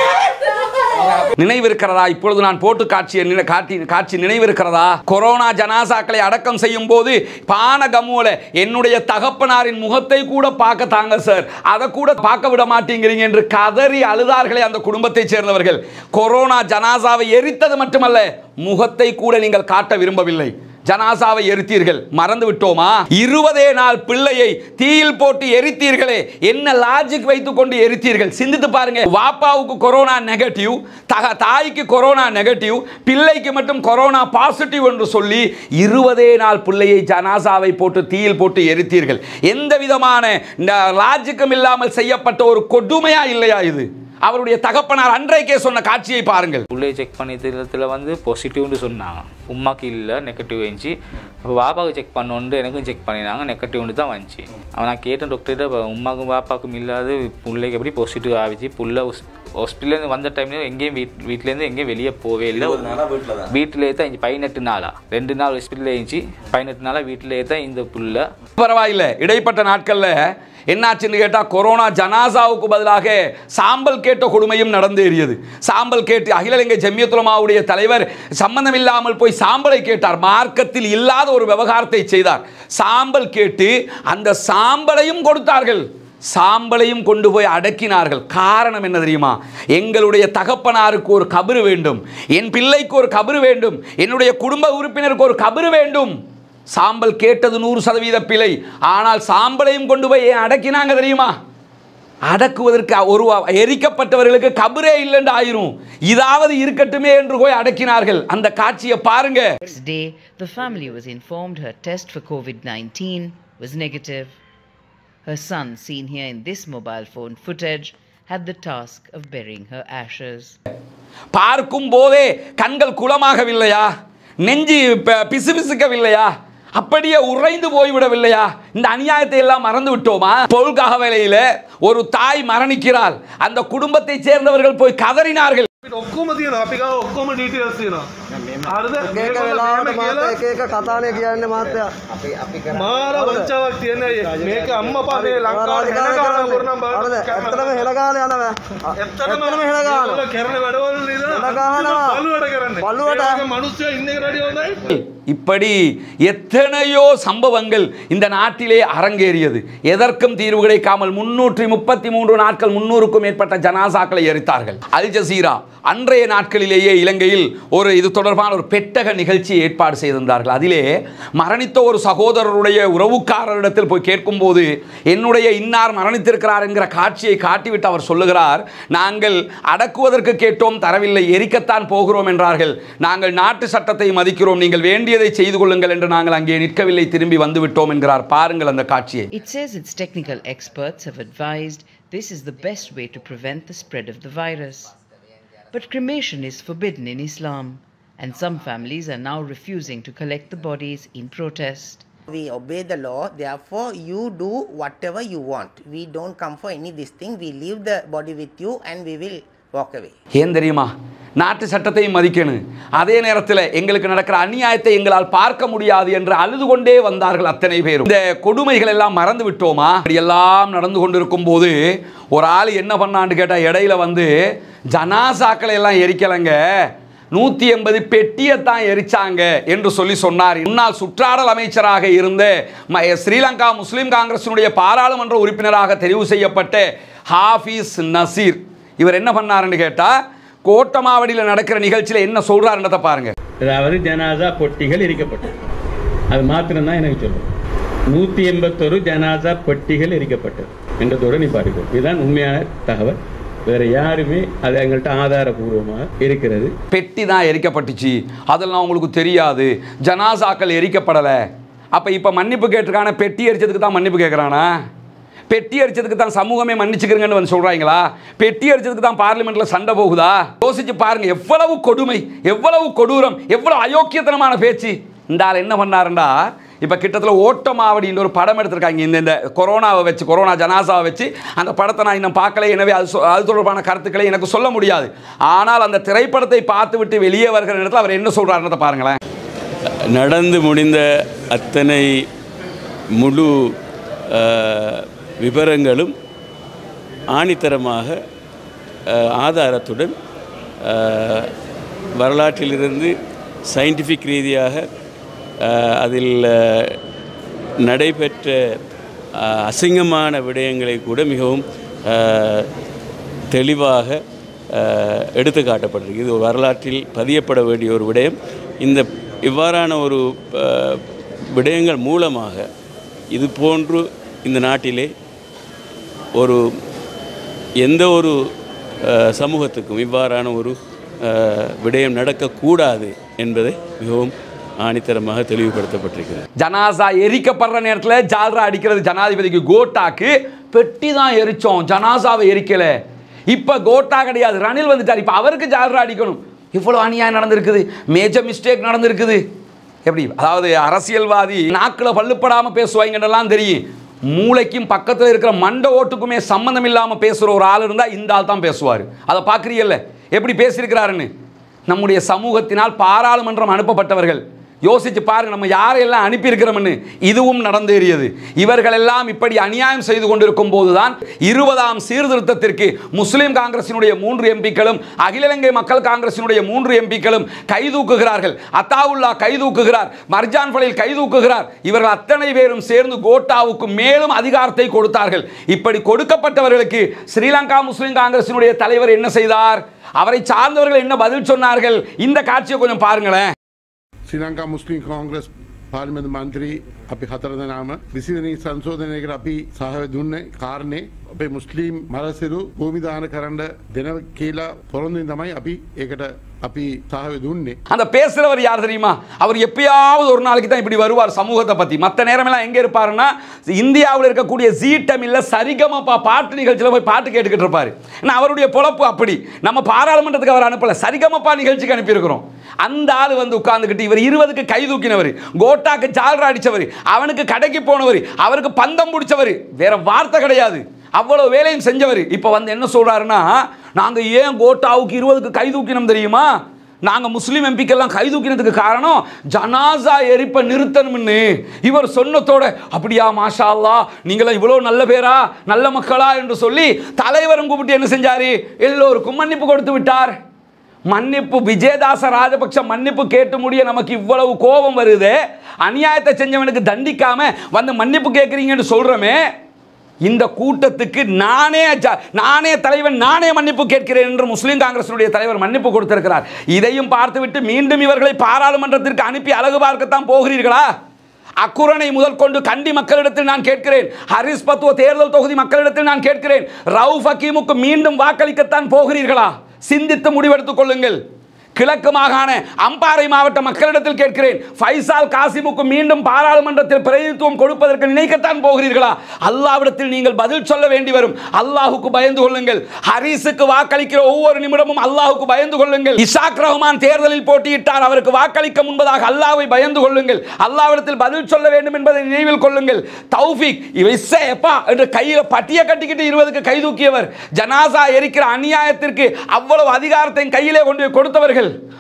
සර්. நினைவிருக்கிறதா இப்பொழுது நான் போட்டு காட்சியை நினை- காட்டி காட்சி நினைவிருக்கிறதா கொரோனா ஜனாசாக்களை அடக்கம் செய்யும் போது பானகமுல என்னுடைய தகப்பனாரின் முகத்தை கூட பார்க்க தாங்க சார் அதை கூட பார்க்க விட மாட்டேங்கிறீங்க என்று கதறி அழுதார்களே அந்த குடும்பத்தைச் சேர்ந்தவர்கள் கொரோனா ஜனாசாவை எரித்தது மட்டுமல்ல முகத்தை கூட நீங்கள் காட்ட விரும்பவில்லை ஜனாசாவை எரித்தீர்கள் மறந்து விட்டோமா இருபதே நாள் பிள்ளையை தீயில் போட்டு எரித்தீர்களே என்ன லாஜிக் வைத்துக் கொண்டு எரித்தீர்கள் சிந்தித்து பாருங்க வாப்பாவுக்கு கொரோனா நெகட்டிவ் தக தாய்க்கு கொரோனா நெகட்டிவ் பிள்ளைக்கு மட்டும் கொரோனா பாசிட்டிவ் என்று சொல்லி இருபதே நாள் பிள்ளையை ஜனாசாவை போட்டு தீயில் போட்டு எரித்தீர்கள் எந்த விதமான லாஜிக்கும் இல்லாமல் செய்யப்பட்ட ஒரு கொடுமையா இல்லையா இது அவருடைய தகப்பனார் அன்றைக்கே சொன்ன காட்சியை பாருங்கள் உள்ளே செக் பண்ணியதுல வந்து பாசிட்டிவ்னு சொன்னாங்க உமாக்கு இல்லை நெகட்டிவ் வந்துச்சு அப்போ பாப்பாவுக்கு செக் பண்ணோன்னு எனக்கும் செக் பண்ணினாங்க நெகட்டிவ்னு தான் வந்துச்சு அவன் நான் கேட்டேன் டாக்டர்கிட்ட உமாக்கும் பாப்பாவுக்கும் இல்லாத பிள்ளைக்கு எப்படி பாசிட்டிவ் ஆகிச்சு புள்ள ஹாஸ்பிட்டலேருந்து வந்த டைம்ல எங்கேயும் வீட் வீட்டிலேருந்து எங்கேயும் வெளியே போவே இல்லை வீட்டிலே தான் இங்கே பதினெட்டு நாளா ரெண்டு நாள் ஹாஸ்பிட்டலில் இருந்துச்சு பதினெட்டு நாளாக வீட்டிலே தான் இந்த புள்ள பரவாயில்லை இடைப்பட்ட நாட்கள்ல என்னாச்சுன்னு கேட்டா கொரோனா ஜனாசாவுக்கு பதிலாக சாம்பல் கேட்ட கொடுமையும் நடந்தேறியது சாம்பல் கேட்டு அகில இலங்கை ஜெமியத்துலமாவுடைய தலைவர் சம்பந்தம் இல்லாமல் போய் சாம்பலை கேட்டார் மார்க்கத்தில் இல்லாத ஒரு விவகாரத்தை செய்தார் சாம்பல் கேட்டு அந்த சாம்பலையும் கொடுத்தார்கள் சாம்பலையும் கொண்டு போய் அடக்கினார்கள் காரணம் என்ன தெரியுமா எங்களுடைய தகப்பனாருக்கு ஒரு கபரு வேண்டும் என் பிள்ளைக்கு ஒரு கபரு வேண்டும் என்னுடைய குடும்ப உறுப்பினருக்கு ஒரு கபரு வேண்டும் சாம்பல் கேட்டது நூறு சதவீத பிழை ஆனால் சாம்பலையும் கொண்டு போய் ஏன் அடக்கினாங்க தெரியுமா அடக்குவதற்கு ஒரு எரிக்கப்பட்டவர்களுக்கு கபரே இல்லைன்னு ஆயிரும் இதாவது இருக்கட்டுமே என்று போய் அடக்கினார்கள் அந்த காட்சியை பாருங்க Next day, the family was informed her test for COVID 19 was negative. Her son, seen here in this mobile phone footage, had the task of burying her ashes. பார்க்கும் போதே கண்கள் குளமாகவில்லையா நெஞ்சு ப- பிசுபிசுக்கவில்லையா அப்படியே உறைந்து போய்விடவில்லையா இந்த அநியாயத்தை எல்லாம் மறந்து விட்டோமா பொருள்காக வேலையில ஒரு தாய் மரணிக்கிறாள் அந்த குடும்பத்தைச் சேர்ந்தவர்கள் போய் கதறினார்கள் අපිට ඔක්කොම තියෙනවා අපි ගාව ඔක්කොම ඩීටේල්ස් තියෙනවා හරිද ඒක මේගොල්ලෝ වෙලාවට මෙහෙම මාත් කියලා එක එක කතානේ කියන්නේ මාත්‍යා මාර වංචාවක් තියෙන මේක අම්මපා මේ ලංකාවට රාජකාරී හැනගාන කරන්නේ. කරනම් හරිද? ඇත්තටම බලන්න හෙළගාලා යනවා ඇත්තටම ඇත්තටම හෙළගාලා මේගොල්ලෝ කරන වැඩවල ඉඳලා හෙළගානවා. බලුවට කරන්නේ බලුවට. ඒ වගේ මිනිස්සු ඉන්න එකට වැඩිය හොඳයි இப்படி எத்தனையோ சம்பவங்கள் இந்த நாட்டிலே அரங்கேறியது எதற்கும் தீர்வு கிடைக்காமல் முன்னூற்றி முப்பத்தி மூன்று நாட்கள் முன்னூறுக்கும் மேற்பட்ட ஜனாசாக்களை எரித்தார்கள் அல் ஜசீரா அன்றைய நாட்களிலேயே இலங்கையில் ஒரு இது தொடர்பான ஒரு பெட்டக நிகழ்ச்சி ஏற்பாடு செய்திருந்தார்கள் அதிலே மரணித்த ஒரு சகோதரருடைய உறவுக்காரரிடத்தில் போய் கேட்கும்போது என்னுடைய இன்னார் மரணித்திருக்கிறார் என்கிற காட்சியை காட்டிவிட்டு அவர் சொல்லுகிறார் நாங்கள் அடக்குவதற்கு கேட்டோம் தரவில்லை எரிக்கத்தான் போகிறோம் என்றார்கள் நாங்கள் நாட்டு சட்டத்தை மதிக்கிறோம் நீங்கள் வேண்டியதை செய்து கொள்ளுங்கள் என்று நாங்கள் அங்கே நிற்கவில்லை திரும்பி வந்து விட்டோம் என்கிறார் பாருங்கள் அந்த காட்சியை It says its technical experts have advised this is the best way to prevent the spread of the virus. But cremation is forbidden in Islam, and some families are now refusing to collect the bodies in protest. We obey the law, therefore, you do whatever you want. We don't come for any this thing. We leave the body with you and we will walk away. ஏன் தெரியுமா நாட்டு சட்டத்தையும் மதிக்கணும் அதே நேரத்தில் எங்களுக்கு நடக்கிற அநியாயத்தை எங்களால் பார்க்க முடியாது என்று அழுது கொண்டே வந்தார்கள் அத்தனை பேரும் இந்த கொடுமைகள் எல்லாம் மறந்து விட்டோமா இப்படி எல்லாம் நடந்து கொண்டிருக்கும் போது ஒரு ஆள் என்ன பண்ணான்னு கேட்டால் இடையில வந்து ஜனாசாக்களை எல்லாம் எரிக்கலைங்க நூற்றி எண்பது பெட்டியைத்தான் எரிச்சாங்க என்று சொல்லி சொன்னார் முன்னாள் சுற்றாடல் அமைச்சராக இருந்த ம- ஸ்ரீலங்கா முஸ்லீம் காங்கிரசினுடைய பாராளுமன்ற உறுப்பினராக தெரிவு செய்யப்பட்ட ஹாஃபீஸ் நசீர் இவர் என்ன பண்ணாருன்னு கேட்டால் கோட்டமாவடியில் நடக்கிற நிகழ்ச்சியில் என்ன சொல்றாருன்றதை பாருங்க அதாவது ஜனாசா பொட்டிகள் எரிக்கப்பட்டது அது மாத்திரம்தான் எனக்கு சொல்லும் நூற்றி எண்பத்தொரு ஜனாசா பொட்டிகள் எரிக்கப்பட்டது என்றதோடு நீ பாருங்க இதுதான் உண்மையான தகவல் வேற யாருமே அது எங்கள்கிட்ட ஆதாரபூர்வமாக இருக்கிறது பெட்டி தான் எரிக்கப்பட்டுச்சு அதெல்லாம் உங்களுக்கு தெரியாது ஜனாசாக்கள் எரிக்கப்படலை அப்போ இப்போ மன்னிப்பு கேட்டிருக்கான பெட்டி எரிச்சதுக்கு தான் மன்னிப்பு கேட்குறானா பெட்டி அடிச்சதுக்கு தான் சமூகமே மன்னிச்சுக்கிறங்கன்னு வந்து சொல்றாங்களா பெட்டி அடிச்சதுக்கு தான் பார்லிமெண்ட்ல சண்டை போகுதா யோசிச்சு பாருங்க எவ்வளவு கொடுமை எவ்வளவு கொடூரம் எவ்வளவு அயோக்கியத்தனமான பேச்சு இந்த ஆள் என்ன பண்ணாருண்டா இப்போ கிட்டத்தட்ட ஓட்டமாவடின்ற ஒரு படம் எடுத்திருக்காங்க இந்த இந்த கொரோனாவை வச்சு கொரோனா ஜனாசாவை வச்சு அந்த படத்தை நான் இன்னும் பார்க்கல எனவே அது சொ- அது தொடர்பான கருத்துக்களை எனக்கு சொல்ல முடியாது ஆனால் அந்த திரைப்படத்தை பார்த்து விட்டு வெளியே வருகிற நேரத்தில் அவர் என்ன சொல்றாருன்றதை பாருங்களேன் நடந்து முடிந்த அத்தனை முழு அஹ், விவரங்களும் ஆணித்தரமாக அஹ், ஆதாரத்துடன் அஹ், வரலாற்றிலிருந்து சயின்டிஃபிக் ரீதியாக அஹ், அதில் அஹ், நடைபெற்ற அஹ், அசிங்கமான விடயங்களை கூட மிகவும் அஹ், தெளிவாக அஹ், எடுத்து காட்டப்பட்டிருக்கு இது வரலாற்றில் பதியப்பட வேண்டிய ஒரு விடயம் இந்த இவ்வாறான ஒரு அஹ், விடயங்கள் மூலமாக இது போன்று இந்த நாட்டிலே ஒரு எந்த ஒரு அஹ், சமூகத்துக்கும் இவ்வாறான ஒரு அஹ், விடயம் நடக்கக்கூடாது என்பதை மிகவும் ஆணித்தரமாக தெளிவுபடுத்தப்பட்டிருக்கிறது ஜனாசா எரிக்கப்படுற நேரத்தில் ஜால்ரா அடிக்கிறது ஜனாதிபதிக்கு கோட்டாக்கு பெட்டி தான் எரிச்சோம் ஜனாசாவை எரிக்கல இப்போ கோட்டா கிடையாது ரணில் வந்துட்டார் இப்போ அவருக்கு ஜால்ரா அடிக்கணும் இவ்வளோ அநியாயம் நடந்திருக்குது மேஜர் மிஸ்டேக் நடந்திருக்குது எப்படி அதாவது அரசியல்வாதி நாக்கில் பல்லுப்படாமல் பேசுவாங்கன்றலாம் தெரியும் மூளைக்கும் பக்கத்தில் இருக்கிற மண்ட ஓட்டுக்குமே சம்மந்தம் இல்லாமல் பேசுகிற ஒரு ஆள் இருந்தால் இந்த ஆள் தான் பேசுவார் அதை பார்க்குறீல்ல எப்படி பேசியிருக்கிறாருன்னு நம்முடைய சமூகத்தினால் பாராளுமன்றம் அனுப்பப்பட்டவர்கள் யோசிச்சு பாருங்க நம்ம யாரையெல்லாம் அனுப்பியிருக்கிறோம்னு இதுவும் நடந்தேறியது இவர்கள் எல்லாம் இப்படி அநியாயம் செய்து கொண்டிருக்கும் போதுதான் இருபதாம் சீர்திருத்தத்திற்கு முஸ்லிம் காங்கிரசினுடைய மூன்று எம்பிக்களும் அகில இலங்கை மக்கள் காங்கிரசினுடைய மூன்று எம்பிக்களும் கைதூக்குகிறார்கள் அத்தாவுல்லா கைதூக்குகிறார் மர்ஜான் ஃபலில் கைதூக்குகிறார் இவர்கள் அத்தனை பேரும் சேர்ந்து கோட்டாவுக்கு மேலும் அதிகாரத்தை கொடுத்தார்கள் இப்படி கொடுக்கப்பட்டவர்களுக்கு ஸ்ரீலங்கா முஸ்லிம் காங்கிரசினுடைய தலைவர் என்ன செய்தார் அவரை சார்ந்தவர்கள் என்ன பதில் சொன்னார்கள் இந்த காட்சியை கொஞ்சம் பாருங்களேன் ශ්‍රී ලංකා මුස්ලිම් කොංග්‍රස් පාර්ලිමෙන්තු මන්ත්‍රී අපි හතර දෙනාම විසිදනී සංශෝධනයකට අපි සහය දුන්න කාරණය අපේ මුස්ලිම් මරසිරු භූමිධාන කරන්න දෙන කියලා පොරොන්දින් තමයි අපි ඒකට අපි සහය දුන්නේ. அந்த பேசுறவர் யார் தெரியுமா அவர் எப்பயாவது ஒரு நாளைக்கு தான் இப்படி வருவார் சமூகத்தை பத்தி மற்ற நேரமெல்லாம் எங்க இருப்பாருன்னா இந்தியாவில் இருக்கக்கூடிய ஜீ தமிழ்ல சரிகமப்பா பாட்டு நிகழ்ச்சியில் போய் பாட்டு கேட்டுக்கிட்டு இருப்பாரு ஏன்னா அவருடைய பொழப்பு அப்படி நம்ம பாராளுமன்றத்துக்கு அவர் அனுப்பல சரிகமப்பா நிகழ்ச்சிக்கு அனுப்பியிருக்கிறோம் அந்த ஆள் வந்து உட்கார்ந்துக்கிட்டு இவர் இருபதுக்கு கை தூக்கினவர் கோட்டாக்கு ஜால்ரா அடிச்சவர் அவனுக்கு கடைக்கு போனவர் அவருக்கு பந்தம் பிடிச்சவர் வேற வார்த்தை கிடையாது அவ்வளவு வேலையும் செஞ்சவர் இப்போ வந்து என்ன சொல்றாருன்னா நாங்க ஏன் கோட்டாவுக்கு இருபதுக்கு கை தூக்கினோம் தெரியுமா நாங்க முஸ்லீம் எம்பிக்கெல்லாம் கை தூக்கினதுக்கு காரணம் ஜனாசா எரிப்ப நிறுத்தணும்னு இவர் சொன்னதோட அப்படியா மாஷா அல்லாஹ் நீங்களாம் இவ்வளோ நல்ல பேரா நல்ல மக்களா என்று சொல்லி தலைவரும் கூப்பிட்டு என்ன செஞ்சாரு எல்லோருக்கும் மன்னிப்பு கொடுத்து விட்டார் மன்னிப்பு விஜயதாச ராஜபக்ஷ மன்னிப்பு கேட்டு முடிய நமக்கு இவ்வளவு கோபம் வருது அநியாயத்தை செஞ்சவனுக்கு தண்டிக்காம வந்து மன்னிப்பு கேட்குறீங்கன்னு சொல்றோமே இந்த கூட்டத்துக்கு நானே ஜ- நானே தலைவன் நானே மன்னிப்பு கேட்கிறேன் என்று முஸ்லீம் காங்கிரசினுடைய தலைவர் மன்னிப்பு கொடுத்திருக்கிறார் இதையும் பார்த்துவிட்டு மீண்டும் இவர்களை பாராளுமன்றத்திற்கு அனுப்பி அழகு பார்க்கத்தான் போகிறீர்களா அக்குரணை முதல் கொண்டு கண்டி மக்களிடத்தில் நான் கேட்கிறேன் ஹரிஸ் பத்துவ தேர்தல் தொகுதி மக்களிடத்தில் நான் கேட்கிறேன் ரவுஃப் ஹக்கீமுக்கு மீண்டும் வாக்களிக்கத்தான் போகிறீர்களா சிந்தித்து முடிவெடுத்துக் கொள்ளுங்கள் கிழக்கு மாகாண அம்பாறை மாவட்ட மக்களிடத்தில் கேட்கிறேன் ஃபைசால் காசிமுக்கு மீண்டும் பாராளுமன்றத்தில் பிரதிநிதித்துவம் கொடுப்பதற்கு நினைக்கத்தான் போகிறீர்களா அல்லாவிடத்தில் நீங்கள் பதில் சொல்ல வேண்டி வரும் அல்லாஹுக்கு பயந்து கொள்ளுங்கள் ஹரிஸுக்கு வாக்களிக்கிற ஒவ்வொரு நிமிடமும் அல்லாஹுக்கு பயந்து கொள்ளுங்கள் இசாக் ரஹ்மான் தேர்தலில் போட்டியிட்டார் அவருக்கு வாக்களிக்க முன்பதாக அல்லாஹ்வை பயந்து கொள்ளுங்கள் அல்லாவிடத்தில் பதில் சொல்ல வேண்டும் என்பதை நினைவில் கொள்ளுங்கள் தௌஃபிக் எப்பா என்று கையில் பட்டிய கட்டிக்கிட்டு இருபதுக்கு கை தூக்கியவர் ஜனாசா எரிக்கிற அநியாயத்திற்கு அவ்வளவு அதிகாரத்தை கையிலே கொண்டு போய் கொடுத்தவர்கள்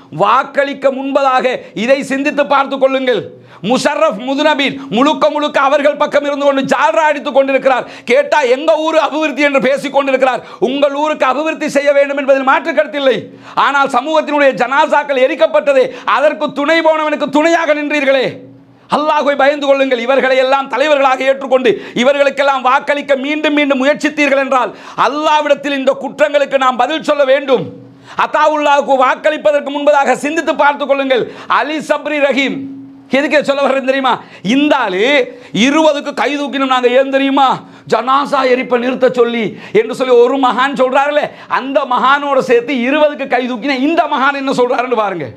வாக்களிக்க முன்பதாக இதை சிந்தித்து பார்த்து கொள்ளுங்கள் முஷர்ரஃப் முதுநபீன் முழுக்க முழுக்க அவர்கள் பக்கம் இருந்து கொண்டு ஜால்ரா அடித்துக் கொண்டிருக்கிறார் கேட்டா எங்க ஊரு அபிவிருத்தி என்று பேசிக் கொண்டிருக்கிறார் உங்கள் ஊருக்கு அபிவிருத்தி செய்ய வேண்டும் என்பதில் மாற்று கருத்தில்லை ஆனால் சமூகத்தினுடைய ஜனாசாக்கள் எரிக்கப்பட்டதே அதற்கு துணை போனவனுக்கு துணையாக நின்றீர்களே அல்லாஹ்வை பயந்து கொள்ளுங்கள் இவர்களை எல்லாம் தலைவர்களாக ஏற்றுக்கொண்டு இவர்களுக்கெல்லாம் வாக்களிக்க மீண்டும் மீண்டும் முயற்சித்தீர்கள் என்றால் அல்லாவிடத்தில் இந்த குற்றங்களுக்கு நாம் பதில் சொல்ல வேண்டும் அத்தாவுல்லாவுக்கு வாக்களிப்பதற்கு முன்பதாக சிந்தித்து பார்த்துக் கொள்ளுங்கள் அலி சப்ரி ரஹீம் எதுக்கு சொல்ல வர்றேன் தெரியுமா இந்த ஆளு இருபதுக்கு கை தூக்கினோம் நாங்க ஏன் தெரியுமா ஜனாசா எரிப்பை நிறுத்த சொல்லி என்று சொல்லி ஒரு மகான் சொல்றாருல அந்த மகானோட சேர்த்து இருபதுக்கு கை தூக்கின இந்த மகான் என்ன சொல்றாருன்னு பாருங்க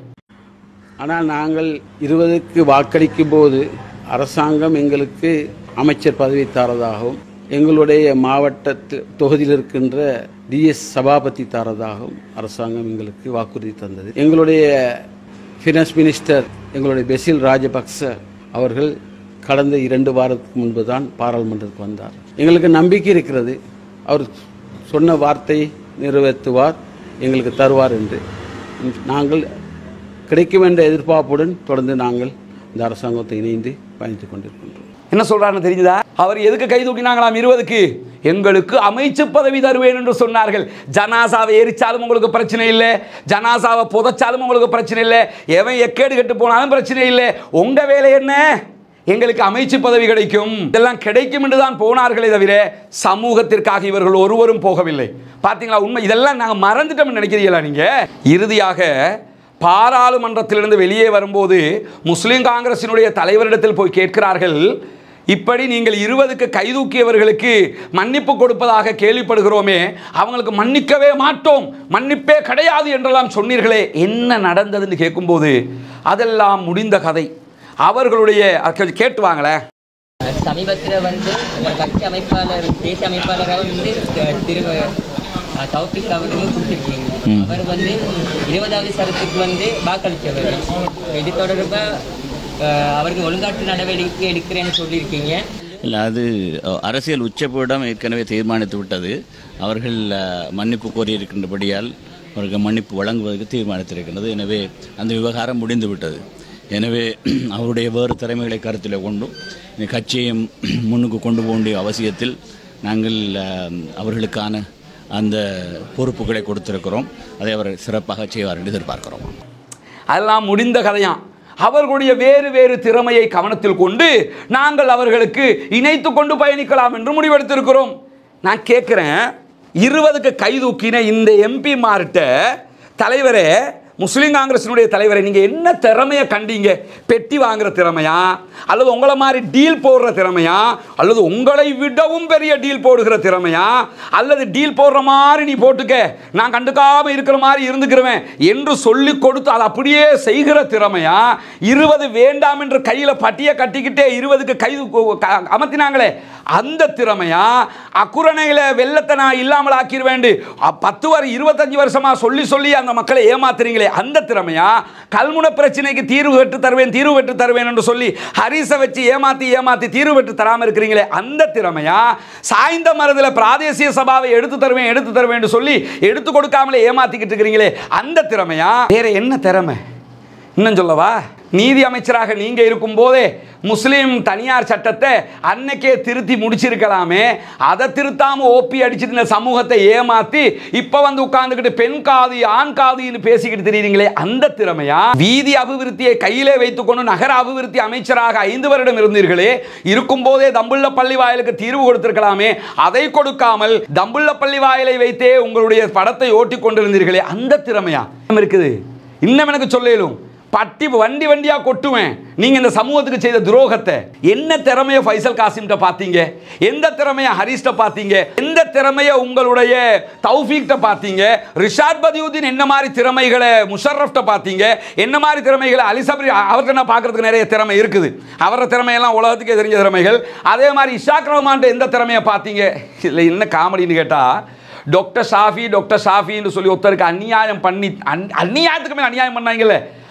ஆனால் நாங்கள் இருபதுக்கு வாக்களிக்கும் போது அரசாங்கம் எங்களுக்கு அமைச்சர் பதவி தரதாகவும் எங்களுடைய மாவட்ட த- தொகுதியில் இருக்கின்ற டிஎஸ் சபாபதி தரதாகவும் அரசாங்கம் எங்களுக்கு வாக்குறுதி தந்தது எங்களுடைய ஃபினான்ஸ் மினிஸ்டர் எங்களுடைய பெசில் ராஜபக்ச அவர்கள் கடந்த இரண்டு வாரத்துக்கு முன்பு தான் பாராளுமன்றத்துக்கு வந்தார் எங்களுக்கு நம்பிக்கை இருக்கிறது அவர் சொன்ன வார்த்தை நிறைவேற்றுவார் எங்களுக்கு தருவார் என்று நாங்கள் கிடைக்கும் என்ற எதிர்பார்ப்புடன் தொடர்ந்து நாங்கள் இந்த அரசாங்கத்தை இணைந்து பயணித்துக் கொண்டிருக்கின்றோம் என்ன சொல்றாருன்னு தெரியுதா அவர் எதுக்கு கை தூக்கினாங்களாம் இருபதுக்கு எங்களுக்கு அமைச்சு பதவி தருவேன் என்று சொன்னார்கள் ஜனாசாவை எரிச்சாலும் உங்களுக்கு பிரச்சனை இல்லை ஜனாசாவை புதைச்சாலும் உங்களுக்கு பிரச்சனை இல்லை எவன் எக்கேடு கெட்டு போனாலும் பிரச்சனை இல்லை உங்க வேலை என்ன எங்களுக்கு அமைச்சு பதவி கிடைக்கும் இதெல்லாம் கிடைக்கும் என்று தான் போனார்களே தவிர சமூகத்திற்காக இவர்கள் ஒருவரும் போகவில்லை பார்த்தீங்களா உண்மை இதெல்லாம் நாங்கள் மறந்துட்டோம்னு நினைக்கிறீங்களா நீங்க இறுதியாக பாராளுமன்றத்திலிருந்து வெளியே வரும்போது முஸ்லிம் காங்கிரசினுடைய தலைவரிடத்தில் போய் கேட்கிறார்கள் இப்படி நீங்கள் இருபதுக்கு கைதூக்கியவர்களுக்கு மன்னிப்பு கொடுப்பதாக கேள்விப்படுகிறோமே அவங்களுக்கு மன்னிக்கவே மாட்டோம் மன்னிப்பே கிடையாது என்றெல்லாம் சொன்னீர்களே என்ன நடந்ததுன்னு கேட்கும்போது அதெல்லாம் முடிந்த கதை அவர்களுடைய அஹ், கொஞ்சம் கேட்டு வாங்களேன் சமீபத்தில் வந்து ஒரு கட்சி அமைப்பாளர் தேசிய அமைப்பாளராக வந்து த- திரு அஹ், தௌஃபிக் அவர்களும் கொடுத்துருக்கீங்க அவர் வந்து இருபதாவது சரத்துக்கு வந்து வாக்களித்தவர் இது தொடர்பாக அவருக்கு ஒழுங்காற்று நடவடிக்கை எடுக்கிறேன்னு சொல்லியிருக்கீங்க இல்லை அது அஹ், அரசியல் உச்சபீடம் ஏற்கனவே தீர்மானித்து விட்டது அவர்கள் அஹ், மன்னிப்பு கோரியிருக்கின்றபடியால் அவர்கள் மன்னிப்பு வழங்குவதற்கு தீர்மானித்திருக்கின்றது எனவே அந்த விவகாரம் முடிந்து விட்டது எனவே அவருடைய வேறு திறமைகளை கருத்தில் கொண்டு இந்த கட்சியையும் முன்னுக்கு கொண்டு போக வேண்டிய அவசியத்தில் நாங்கள் அஹ், அவர்களுக்கான அந்த பொறுப்புகளை கொடுத்திருக்கிறோம் அதை அவர் சிறப்பாக செய்வார் என்று எதிர்பார்க்கிறோம் அதெல்லாம் முடிந்த கதையாம் அவர்களுடைய வேறு வேறு திறமையை கவனத்தில் கொண்டு நாங்கள் அவர்களுக்கு இணைத்து கொண்டு பயணிக்கலாம் என்று முடிவெடுத்திருக்கிறோம் நான் கேட்குறேன் இருபதுக்கு கைதூக்கின இந்த எம்பி மார்ட்ட தலைவரே முஸ்லீம் காங்கிரசினுடைய தலைவரை நீங்கள் என்ன திறமையை கண்டீங்க பெட்டி வாங்குற திறமையா அல்லது உங்களை மாதிரி டீல் போடுற திறமையா அல்லது உங்களை விடவும் பெரிய டீல் போடுகிற திறமையா அல்லது டீல் போடுற மாதிரி நீ போட்டுக்க நான் கண்டுக்காம இருக்கிற மாதிரி இருந்துக்கிறவேன் என்று சொல்லி கொடுத்து அதை அப்படியே செய்கிற திறமையா இருபது வேண்டாம் என்று கையில் பட்டியை கட்டிக்கிட்டே இருபதுக்கு கை க- அமர்த்தினாங்களே அந்த திறமையா அக்குரணைகளை வெள்ளத்தை நான் இல்லாமல் ஆக்கிடுவேன் பத்து வரை இருபத்தஞ்சு வருஷமா சொல்லி சொல்லி அந்த மக்களை ஏமாத்துறீங்களே அந்த திறமையா கல்முனை பிரச்சனைக்கு தீர்வு பெற்று தருவேன் தீர்வு பெற்று தருவேன் என்று சொல்லி ஹரிசை வச்சு ஏமாத்தி ஏமாத்தி தீர்வு பெற்று தராமல் இருக்கிறீங்களே அந்த திறமையா சாய்ந்த மரத்தில் பிராதேசிய சபாவை எடுத்து தருவேன் எடுத்து தருவேன் என்று சொல்லி எடுத்து கொடுக்காமலே ஏமாத்திக்கிட்டு இருக்கிறீங்களே அந்த திறமையா வேற என்ன திறமை இன்னும் சொல்லவா நீதி அமைச்சராக நீங்க இருக்கும் போதே முஸ்லீம் தனியார் சட்டத்தை அன்னைக்கே திருத்தி முடிச்சிருக்கலாமே அதை திருத்தாம ஓப்பி அடிச்சிட்டு இந்த சமூகத்தை ஏமாத்தி இப்ப வந்து உட்கார்ந்துக்கிட்டு பெண் காதி ஆண் காதின்னு பேசிக்கிட்டு தெரியுறீங்களே அந்த திறமையா வீதி அபிவிருத்தியை கையிலே வைத்துக்கொண்டு நகர அபிவிருத்தி அமைச்சராக ஐந்து வருடம் இருந்தீர்களே இருக்கும் போதே தம்புள்ள பள்ளி வாயிலுக்கு தீர்வு கொடுத்திருக்கலாமே அதை கொடுக்காமல் தம்புள்ள பள்ளி வாயிலை வைத்தே உங்களுடைய படத்தை ஓட்டி கொண்டிருந்தீர்களே அந்த திறமையா இருக்குது இன்னும் எனக்கு சொல்லேலும் பட்டி வண்டி வண்டியா கொட்டுவேன் நீங்க இந்த சமூகத்துக்கு செய்த துரோகத்தை என்ன திறமைய ஃபைசல் காசிம்கிட்ட பார்த்தீங்க எந்த திறமைய ஹரிஷ்ட பார்த்தீங்க எந்த திறமைய உங்களுடைய தௌஃபீக்ட பார்த்தீங்க ரிஷாட் பதியுதீன் என்ன மாதிரி திறமைகளை முஷர்ரஃப்ட பார்த்தீங்க என்ன மாதிரி திறமைகளை அலிசபரி அவர்கிட்ட நான் பார்க்கறதுக்கு நிறைய திறமை இருக்குது அவர திறமையெல்லாம் உலகத்துக்கே தெரிஞ்ச திறமைகள் அதே மாதிரி இஷாக் ரஹ்மான்ட்ட எந்த திறமையை பார்த்தீங்க இல்லை என்ன காமெடின்னு கேட்டால் டாக்டர் ஷாஃபி டாக்டர் ஷாஃபின்னு சொல்லி ஒருத்தருக்கு அநியாயம் பண்ணி அந் அந்நியாயத்துக்கு மேலே அநியாயம் பண்ணாங்கல்ல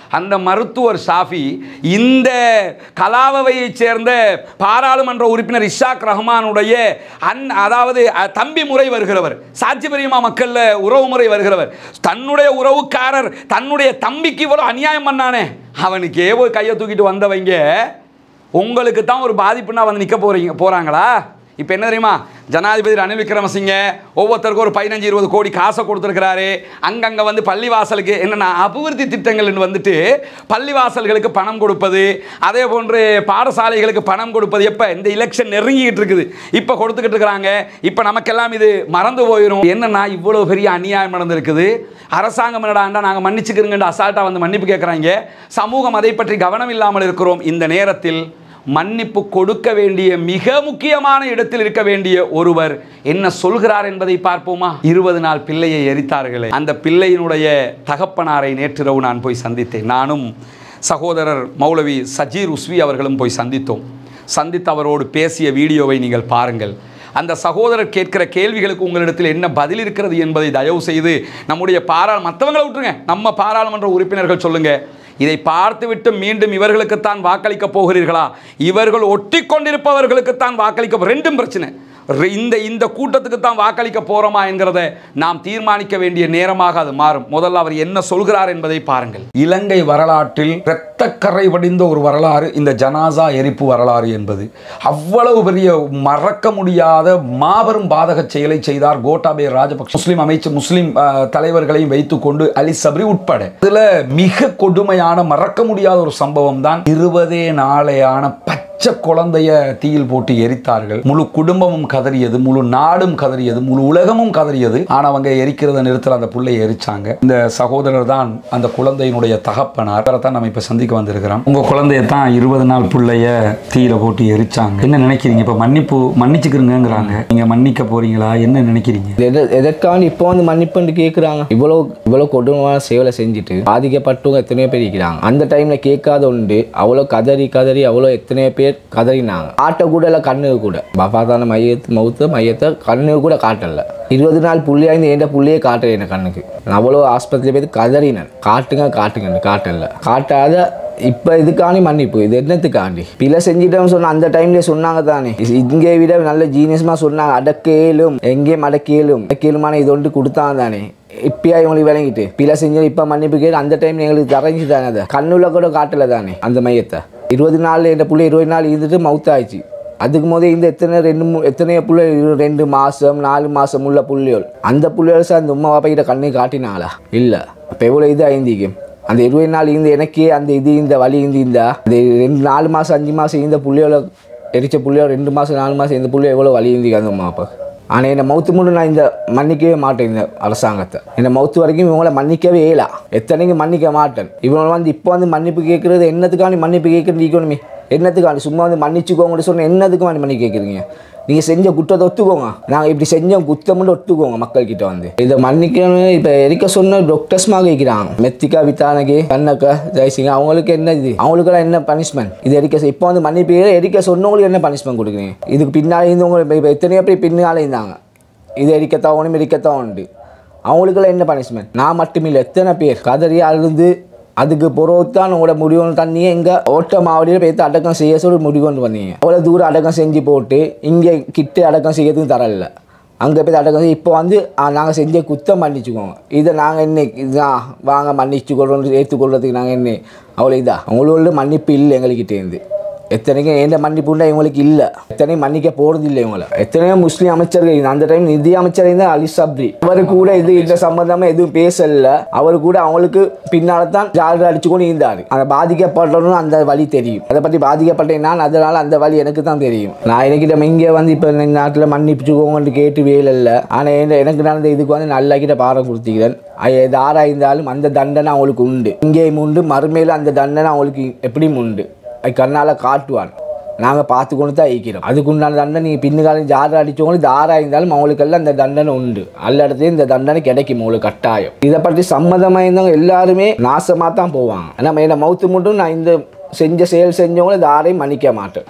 அந்த மருத்துவர் ஷாஃபி இந்த கலாவவையைச் சேர்ந்த பாராளுமன்ற உறுப்பினர் இஷாக் ரஹ்மானுடைய அன் அதாவது அஹ், தம்பி முறை வருகிறவர் சாட்சி பெரியமா மக்கள்ல உறவு முறை வருகிறவர் தன்னுடைய உறவுக்காரர் தன்னுடைய தம்பிக்கு இவ்வளோ அநியாயம் பண்ணானே அவனுக்கு ஏவோ கையை தூக்கிட்டு வந்தவங்க உங்களுக்கு தான் ஒரு பாதிப்புனா வந்து நிற்க போறீங்க போகிறாங்களா இப்போ என்ன தெரியுமா ஜனாதிபதி ரணில் விக்ரமசிங்க ஒவ்வொருத்தருக்கும் ஒரு பதினஞ்சு இருபது கோடி காசை கொடுத்துருக்கிறாரு அங்கங்கே வந்து பள்ளிவாசலுக்கு என்னென்னா அபிவிருத்தி திட்டங்கள்னு வந்துட்டு பள்ளிவாசல்களுக்கு பணம் கொடுப்பது அதே போன்று பாடசாலைகளுக்கு பணம் கொடுப்பது எப்போ இந்த எலெக்ஷன் நெருங்கிட்டு இருக்குது இப்போ கொடுத்துக்கிட்டு இருக்கிறாங்க இப்போ நமக்கெல்லாம் இது மறந்து போயிடும் என்னன்னா இவ்வளோ பெரிய அநியாயம் நடந்திருக்குது அரசாங்கம் என்னடாண்டா நாங்கள் மன்னிச்சுக்கிறோங்கன்னு அசால்ட்டாக வந்து மன்னிப்பு கேட்குறாங்க சமூகம் அதை பற்றி கவனம் இல்லாமல் இருக்கிறோம் இந்த நேரத்தில் மன்னிப்பு கொடுக்க வேண்டிய மிக முக்கியமான இடத்தில் இருக்க வேண்டிய ஒருவர் என்ன சொல்கிறார் என்பதை பார்ப்போமா இருபது நாள் பிள்ளையை எரித்தார்களே அந்த பிள்ளையினுடைய தகப்பனாரை நேற்றிரவு நான் போய் சந்தித்தேன் நானும் சகோதரர் மௌலவி சஜீர் உஸ்வி அவர்களும் போய் சந்தித்தோம் சந்தித்து அவரோடு பேசிய வீடியோவை நீங்கள் பாருங்கள் அந்த சகோதரர் கேட்கிற கேள்விகளுக்கு உங்களிடத்தில் என்ன பதில் இருக்கிறது என்பதை தயவு செய்து நம்முடைய பாராள மற்றவங்களை விட்டுருங்க நம்ம பாராளுமன்ற உறுப்பினர்கள் சொல்லுங்க இதை பார்த்துவிட்டு மீண்டும் இவர்களுக்குத்தான் வாக்களிக்க போகிறீர்களா இவர்கள் ஒட்டி கொண்டிருப்பவர்களுக்குத்தான் வாக்களிக்க போ- ரெண்டும் பிரச்சனை ரெ- இந்த இந்த கூட்டத்துக்கு தான் வாக்களிக்க போறோமா என்கிறத நாம் தீர்மானிக்க வேண்டிய நேரமாக அது மாறும் முதல்ல அவர் என்ன சொல்கிறார் என்பதை பாருங்கள் இலங்கை வரலாற்றில் இரத்தக்கரை வடிந்த ஒரு வரலாறு இந்த ஜனாசா எரிப்பு வரலாறு என்பது அவ்வளவு பெரிய மறக்க முடியாத மாபெரும் பாதக செயலை செய்தார் கோட்டாபே ராஜபக்ஷ முஸ்லிம் அமைச்சர் முஸ்லிம் அஹ், தலைவர்களையும் வைத்துக்கொண்டு அலி சப்ரி உட்பட இதுல மிக கொடுமையான மறக்க முடியாத ஒரு சம்பவம் தான் இருபதே நாளையான பச்சை குழந்தைய தீயில் போட்டு எரித்தார்கள் முழு குடும்பமும் கதறியது முழு நாடும் கதறியது முழு உலகமும் கதறியது ஆனா அவங்க எரிக்கிறத நிறுத்தல அந்த புள்ளையை எரிச்சாங்க இந்த சகோதரர் தான் அந்த குழந்தையினுடைய தகப்பனார் அவரை தான் நம்ம இப்ப சந்திக்க வந்திருக்கிறோம் உங்க குழந்தைய தான் இருபது நாள் புள்ளைய தீயில போட்டு எரிச்சாங்க என்ன நினைக்கிறீங்க இப்ப மன்னிப்பு மன்னிச்சுக்கிறீங்கிறாங்க நீங்க மன்னிக்க போறீங்களா என்ன நினைக்கிறீங்க எத எதற்கான இப்போ வந்து மன்னிப்புன்னு கேட்குறாங்க இவ்வளோ இவ்வளோ கொடுமையான சேவலை செஞ்சுட்டு பாதிக்கப்பட்டவங்க எத்தனையோ பேர் இருக்கிறாங்க அந்த டைமில் கேட்காத உண்டு அவ்வளோ கதறி கதறி அவ்வளோ எத்தனையோ பேர் கதறினாங்க ஆட்ட கூட இல்லை கண்ணுக்கு கூட பாப்பாதான மையத்து மவுத்த மையத்தை கண்ணுக்கு கூட காட்டல இருபது நாள் புள்ளியாக இருந்து எந்த புள்ளியே காட்டல என்ன கண்ணுக்கு நான் அவ்வளோ ஆஸ்பத்திரி போய் கதறினேன் காட்டுங்க காட்டுங்க காட்டல காட்டாத இப்போ இதுக்காண்டி மன்னிப்பு இது என்னத்துக்காண்டி பிள்ளை செஞ்சிட்டோம்னு சொன்ன அந்த டைம்ல சொன்னாங்க தானே இங்கே விட நல்ல ஜீனியஸ்மா சொன்னாங்க அடக்கேலும் எங்கேயும் அடக்கேலும் அடக்கேலுமான இது ஒன்று கொடுத்தாங்க தானே இப்பயா இவங்களுக்கு விளங்கிட்டு பிள்ளை செஞ்சு இப்போ மன்னிப்பு கேட்டு அந்த டைம் எங்களுக்கு தரைஞ்சு தானே அதை கண்ணுல கூட காட்டல தானே அந்த மையத்தை இருபது நாள் என் புள்ள இருபது நாள் இருந்துட்டு மவுத் ஆயிடுச்சு அதுக்கு முதல் இந்த எத்தனை ரெண்டு மூ எத்தனையோ புள்ள இரு- ரெண்டு மாதம் நாலு மாதம் உள்ள புள்ளியோல் அந்த புள்ளியோல் சார் அந்த உமா பாப்பா கிட்ட கண்ணை காட்டினாங்களா இல்லை அப்போ எவ்வளோ இது ஐந்திக்கும் அந்த இருபது நாள் இருந்து எனக்கே அந்த இது இந்த வலி இருந்து இந்த இந்த ரெண்டு நாலு மாதம் அஞ்சு மாதம் இந்த புள்ளியோல எரிச்ச புள்ளியோ ரெண்டு மாதம் நாலு மாதம் இந்த புள்ளியோ எவ்வளோ வலி இருந்து அந்த அம்மா அப்பா ஆனால் என்னை மவுத்து முன்னு நான் இந்த மன்னிக்கவே மாட்டேன் இந்த அரசாங்கத்தை என்னை மவுத்து வரைக்கும் இவங்கள மன்னிக்கவே இயலா எத்தனைக்கு மன்னிக்க மாட்டேன் இவங்க வந்து இப்போ வந்து மன்னிப்பு கேட்குறது என்னத்துக்காண்டி மன்னிப்பு கேட்குறது ஈக்கணுமே என்னத்துக்காண்டி சும்மா வந்து மன்னிச்சுக்கோங்கன்னு சொன்ன என்னத்துக்கு வேண்டி மன்னிப்பு கேட்குறீங்க நீங்கள் செஞ்ச குற்றத்தை ஒத்துக்கோங்க நாங்கள் இப்படி செஞ்ச குத்தம்னு ஒத்துக்கோங்க மக்கள்கிட்ட வந்து இதை மன்னிக்கணும் இப்போ எரிக்க சொன்ன டாக்டர்ஸ்மாக கேட்குறாங்க மெத்திகா வித்தானகி கண்ணக்கா ஜெய்சிங் அவங்களுக்கு என்ன இது அவங்களுக்கெல்லாம் என்ன பனிஷ்மெண்ட் இது எரிக்க இப்போ வந்து மன்னிப்பு கேட்க- எரிக்க சொன்னவங்களுக்கு என்ன பனிஷ்மெண்ட் கொடுக்குறீங்க இதுக்கு பின்னாடி இருந்தவங்க இப்போ இப்போ எத்தனையோ பேர் பின்னாலே இருந்தாங்க இது எரிக்கத்தான் ஒன்றும் எரிக்கத்தான் உண்டு அவங்களுக்கெல்லாம் என்ன பனிஷ்மெண்ட் நான் மட்டுமில்லை எத்தனை பேர் கதறி அழுது அதுக்கு பொறுத்தான் உங்களோட முடிவுன்னு தண்ணியே இங்கே ஓட்ட மாவடியில் போய் அடக்கம் செய்ய சொல்லி முடிவு கொண்டு வந்தீங்க அவ்வளோ தூரம் அடக்கம் செஞ்சு போட்டு இங்கே கிட்ட அடக்கம் செய்யறதுக்கும் தரல அங்கே போய் அடக்கம் செய்ய இப்போ வந்து நாங்கள் செஞ்ச குத்தம் மன்னிச்சுக்கோங்க இதை நாங்கள் என்ன இதுதான் வாங்க மன்னிச்சுக்கொள்றோம் ஏற்றுக்கொள்றதுக்கு நாங்கள் என்ன அவ்வளோ இதா அவங்களோட மன்னிப்பு இல்லை எங்கள்கிட்டேருந்து எத்தனைக்கும் எந்த மன்னிப்பு உண்டா இவங்களுக்கு இல்லை எத்தனையும் மன்னிக்க போறது இல்லை இவங்கள எத்தனையோ முஸ்லீம் அமைச்சர்கள் இருந்தா. அந்த டைம் நிதி அமைச்சர் இருந்தால் அலி சப்ரி அவர் கூட இது இந்த சம்பந்தமா எதுவும் பேசல அவர் கூட அவங்களுக்கு பின்னால தான் ஜாலர் அடிச்சு கொண்டு இருந்தாரு அந்த பாதிக்கப்பட்டவனும் அந்த வழி தெரியும் அதை பற்றி பாதிக்கப்பட்டேன் நான் அதனால அந்த வழி எனக்கு தான் தெரியும் நான் எனக்கு நம்ம இங்கே வந்து இப்போ இந்த நாட்டில் மன்னிப்புச்சுக்கோங்கன்னு கேட்டு வேலை இல்லை ஆனால் என்ன எனக்கு நடந்த இதுக்கு வந்து நல்ல கிட்ட பாடம் கொடுத்துக்கிறேன் அது எது ஆராய்ந்தாலும் அந்த தண்டனை அவங்களுக்கு உண்டு இங்கேயும் உண்டு மறுமையில் அந்த தண்டனை அவங்களுக்கு எப்படியும் உண்டு அது கண்ணால் காட்டுவான் நாங்கள் பார்த்து கொண்டு தான் ஈக்கிறோம் அதுக்கு உண்டான தண்டனை நீங்கள் பின்னுக்காலம் ஜாதம் அடித்தவங்களுக்கு இது ஆராய்ந்தாலும் அவங்களுக்கெல்லாம் அந்த தண்டனை உண்டு அல்ல இடத்துலையும் இந்த தண்டனை கிடைக்கும் உங்களுக்கு கட்டாயம் இதை பற்றி சம்மதமாக இருந்தவங்க எல்லாருமே நாசமாக தான் போவாங்க ஆனால் என்னை மவுத்து மட்டும் நான் இந்த செஞ்ச செயல் செஞ்சவங்களை இது யாரையும் மன்னிக்க மாட்டேன்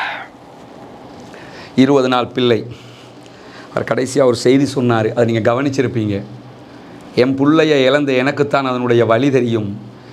இருபது நாள் பிள்ளை அவர் கடைசியாக ஒரு செய்தி சொன்னார் அதை நீங்கள் கவனிச்சிருப்பீங்க என் பிள்ளைய இழந்த எனக்குத்தான் அதனுடைய வழி தெரியும்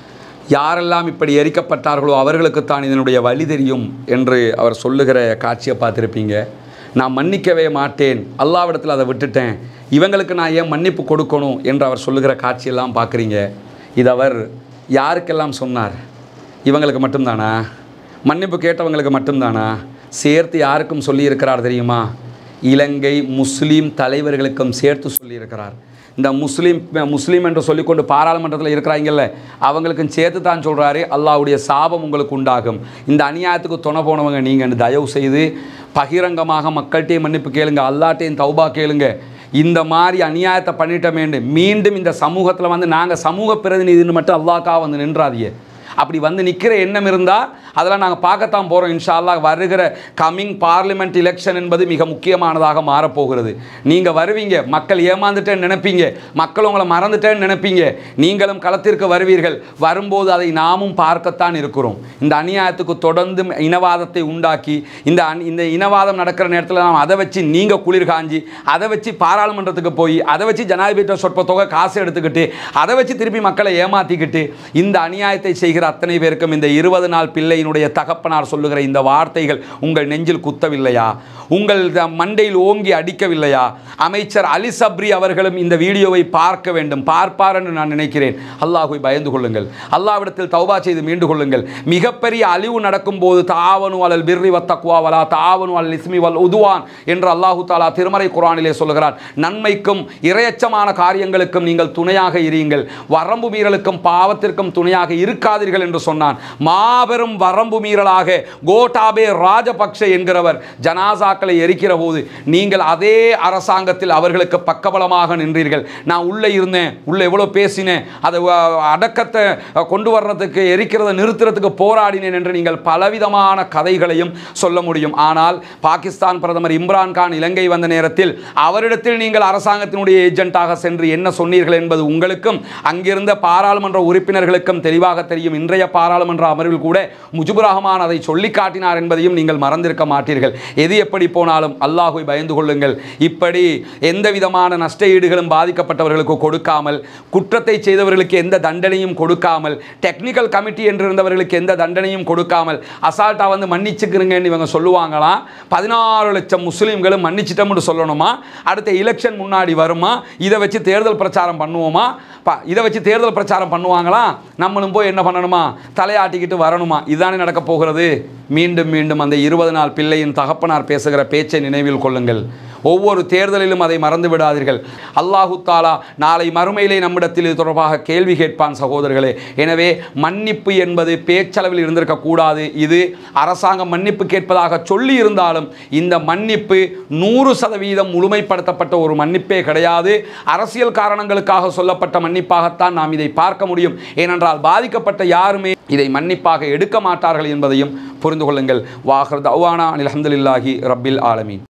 யாரெல்லாம் இப்படி எரிக்கப்பட்டார்களோ அவர்களுக்குத்தான் இதனுடைய வழி தெரியும் என்று அவர் சொல்லுகிற காட்சியை பார்த்துருப்பீங்க நான் மன்னிக்கவே மாட்டேன் அல்லாவிடத்தில் அதை விட்டுட்டேன் இவங்களுக்கு நான் ஏன் மன்னிப்பு கொடுக்கணும் என்று அவர் சொல்லுகிற காட்சியெல்லாம் பார்க்குறீங்க இது அவர் யாருக்கெல்லாம் சொன்னார் இவங்களுக்கு மட்டும்தானா மன்னிப்பு கேட்டவங்களுக்கு மட்டும்தானா சேர்த்து யாருக்கும் சொல்லியிருக்கிறார் தெரியுமா இலங்கை முஸ்லீம் தலைவர்களுக்கும் சேர்த்து சொல்லியிருக்கிறார் இந்த முஸ்லீம் முஸ்லீம் என்று சொல்லிக்கொண்டு பாராளுமன்றத்தில் இருக்கிறாங்கல்ல அவங்களுக்கும் சேர்த்து தான் சொல்கிறாரு அல்லாஹ்வுடைய சாபம் உங்களுக்கு உண்டாகும் இந்த அநியாயத்துக்கு துணை போனவங்க நீங்கள் தயவு செய்து பகிரங்கமாக மக்கள்கிட்டையும் மன்னிப்பு கேளுங்க அல்லாட்டையும் தௌபா கேளுங்க இந்த மாதிரி அநியாயத்தை பண்ணிட்டோமேண்டு மீண்டும் இந்த சமூகத்தில் வந்து நாங்கள் சமூக பிரதிநிதின்னு மட்டும் அல்லாக்கா வந்து நின்றாதியே அப்படி வந்து நிற்கிற எண்ணம் இருந்தால் அதெல்லாம் நாங்கள் பார்க்கத்தான் போகிறோம் இன்ஷா அல்லாஹ் வருகிற கம்மிங் பார்லிமெண்ட் எலெக்ஷன் என்பது மிக முக்கியமானதாக மாறப்போகிறது நீங்கள் வருவீங்க மக்கள் ஏமாந்துட்டேன்னு நினைப்பீங்க மக்கள் உங்களை மறந்துட்டேன்னு நினைப்பீங்க நீங்களும் களத்திற்கு வருவீர்கள் வரும்போது அதை நாமும் பார்க்கத்தான் இருக்கிறோம் இந்த அநியாயத்துக்கு தொடர்ந்து இனவாதத்தை உண்டாக்கி இந்த அந்- இந்த இனவாதம் நடக்கிற நேரத்தில் நாம் அதை வச்சு நீங்கள் குளிர் காஞ்சி அதை வச்சு பாராளுமன்றத்துக்கு போய் அதை வச்சு ஜனாதிபதி சொற்ப தொகை காசு எடுத்துக்கிட்டு அதை வச்சு திருப்பி மக்களை ஏமாற்றிக்கிட்டு இந்த அநியாயத்தை செய்கிற அத்தனை பேருக்கும் இந்த இருபது நாள் பிள்ளையினுடைய தகப்பனார் சொல்லுகிற இந்த வார்த்தைகள் உங்கள் நெஞ்சில் குத்தவில்லையா உங்கள் த- மண்டையில் ஓங்கி அடிக்கவில்லையா அமைச்சர் அலி சப்ரி அவர்களும் இந்த வீடியோவை பார்க்க வேண்டும் பார்ப்பார் என்று நான் நினைக்கிறேன் அல்லாஹ்வை பயந்து கொள்ளுங்கள் அல்லாவிடத்தில் தௌபா செய்து மீண்டு கொள்ளுங்கள் மிகப்பெரிய அழிவு நடக்கும்போது தாவனு அலல் பிர்ரி வத்தக்குவா வலா தாவனு அல் இஸ்மி வல் உதுவான் என்று அல்லாஹு தாலா திருமறை குரானிலே சொல்கிறார் நன்மைக்கும் இரையச்சமான காரியங்களுக்கும் நீங்கள் துணையாக இருங்கள் வரம்பு மீறலுக்கும் பாவத்திற்கும் துணையாக இருக்காதீர்கள் என்று சொன்னான் மாபெரும் வரம்பு மீறலாக கோட்டாபே ராஜபக்ஷ என்கிறவர் ஜனாசாக்களை எரிக்கிற போது நீங்கள் அதே அரசாங்கத்தில் அவர்களுக்கு பக்கபலமாக நின்றீர்கள் நான் உள்ளே இருந்தேன் உள்ளே எவ்வளோ பேசினேன் அதை அஹ், அடக்கத்தை அஹ், கொண்டு வர்றதுக்கு எரிக்கிறதை நிறுத்துறதுக்கு போராடினேன் என்று நீங்கள் பலவிதமான கதைகளையும் சொல்ல முடியும் ஆனால் பாகிஸ்தான் பிரதமர் இம்ரான் கான் இலங்கை வந்த நேரத்தில் அவரிடத்தில் நீங்கள் அரசாங்கத்தினுடைய ஏஜென்ட்டாக சென்று என்ன சொன்னீர்கள் என்பது உங்களுக்கும் அங்கிருந்த பாராளுமன்ற உறுப்பினர்களுக்கும் தெளிவாக தெரியும் இன்றைய பாராளுமன்ற அமர்வில் கூட முஜிபுர் ரஹ்மான் அதை சொல்லி காட்டினார் என்பதையும் நீங்கள் மறந்திருக்க மாட்டீர்கள் எது எப்படி போனாலும் அல்லாஹ்வை பயந்து கொள்ளுங்கள் இப்படி எந்த விதமான நஷ்ட ஈடுகளும் பாதிக்கப்பட்டவர்களுக்கு கொடுக்காமல் குற்றத்தை செய்தவர்களுக்கு எந்த தண்டனையும் கொடுக்காமல் டெக்னிக்கல் கமிட்டி என்று இருந்தவர்களுக்கு எந்த தண்டனையும் கொடுக்காமல் அசால்ட்டாக வந்து மன்னிச்சுக்கிறீங்கன்னு இவங்க சொல்லுவாங்களாம் பதினாறு லட்சம் முஸ்லீம்களும் மன்னிச்சிட்டோம்னு சொல்லணுமா அடுத்த எலெக்ஷன் முன்னாடி வருமா இதை வச்சு தேர்தல் பிரச்சாரம் பண்ணுவோமா ப இதை வச்சு தேர்தல் பிரச்சாரம் பண்ணுவாங்களா நம்மளும் போய் என்ன பண்ணணுமா தலையாட்டிக்கிட்டு வரணுமா இதுதானே நடக்க போகிறது மீண்டும் மீண்டும் அந்த இருபது நாள் பிள்ளையின் தகப்பனார் பேசுகிற பேச்சை நினைவில் கொள்ளுங்கள் ஒவ்வொரு தேர்தலிலும் அதை மறந்து விடாதீர்கள் அல்லாஹு தாலா நாளை மறுமையிலே நம்மிடத்தில் இது தொடர்பாக கேள்வி கேட்பான் சகோதரர்களே எனவே மன்னிப்பு என்பது பேச்சளவில் இருந்திருக்கக்கூடாது இது அரசாங்கம் மன்னிப்பு கேட்பதாக சொல்லி இருந்தாலும் இந்த மன்னிப்பு நூறு சதவீதம் முழுமைப்படுத்தப்பட்ட ஒரு மன்னிப்பே கிடையாது அரசியல் காரணங்களுக்காக சொல்லப்பட்ட மன்னிப்பாகத்தான் நாம் இதை பார்க்க முடியும் ஏனென்றால் பாதிக்கப்பட்ட யாருமே இதை மன்னிப்பாக எடுக்க மாட்டார்கள் என்பதையும் புரிந்து கொள்ளுங்கள் வாஹர் தவானா அனில் அஹமதுல்லாஹி ரப்பில் ஆலமீன்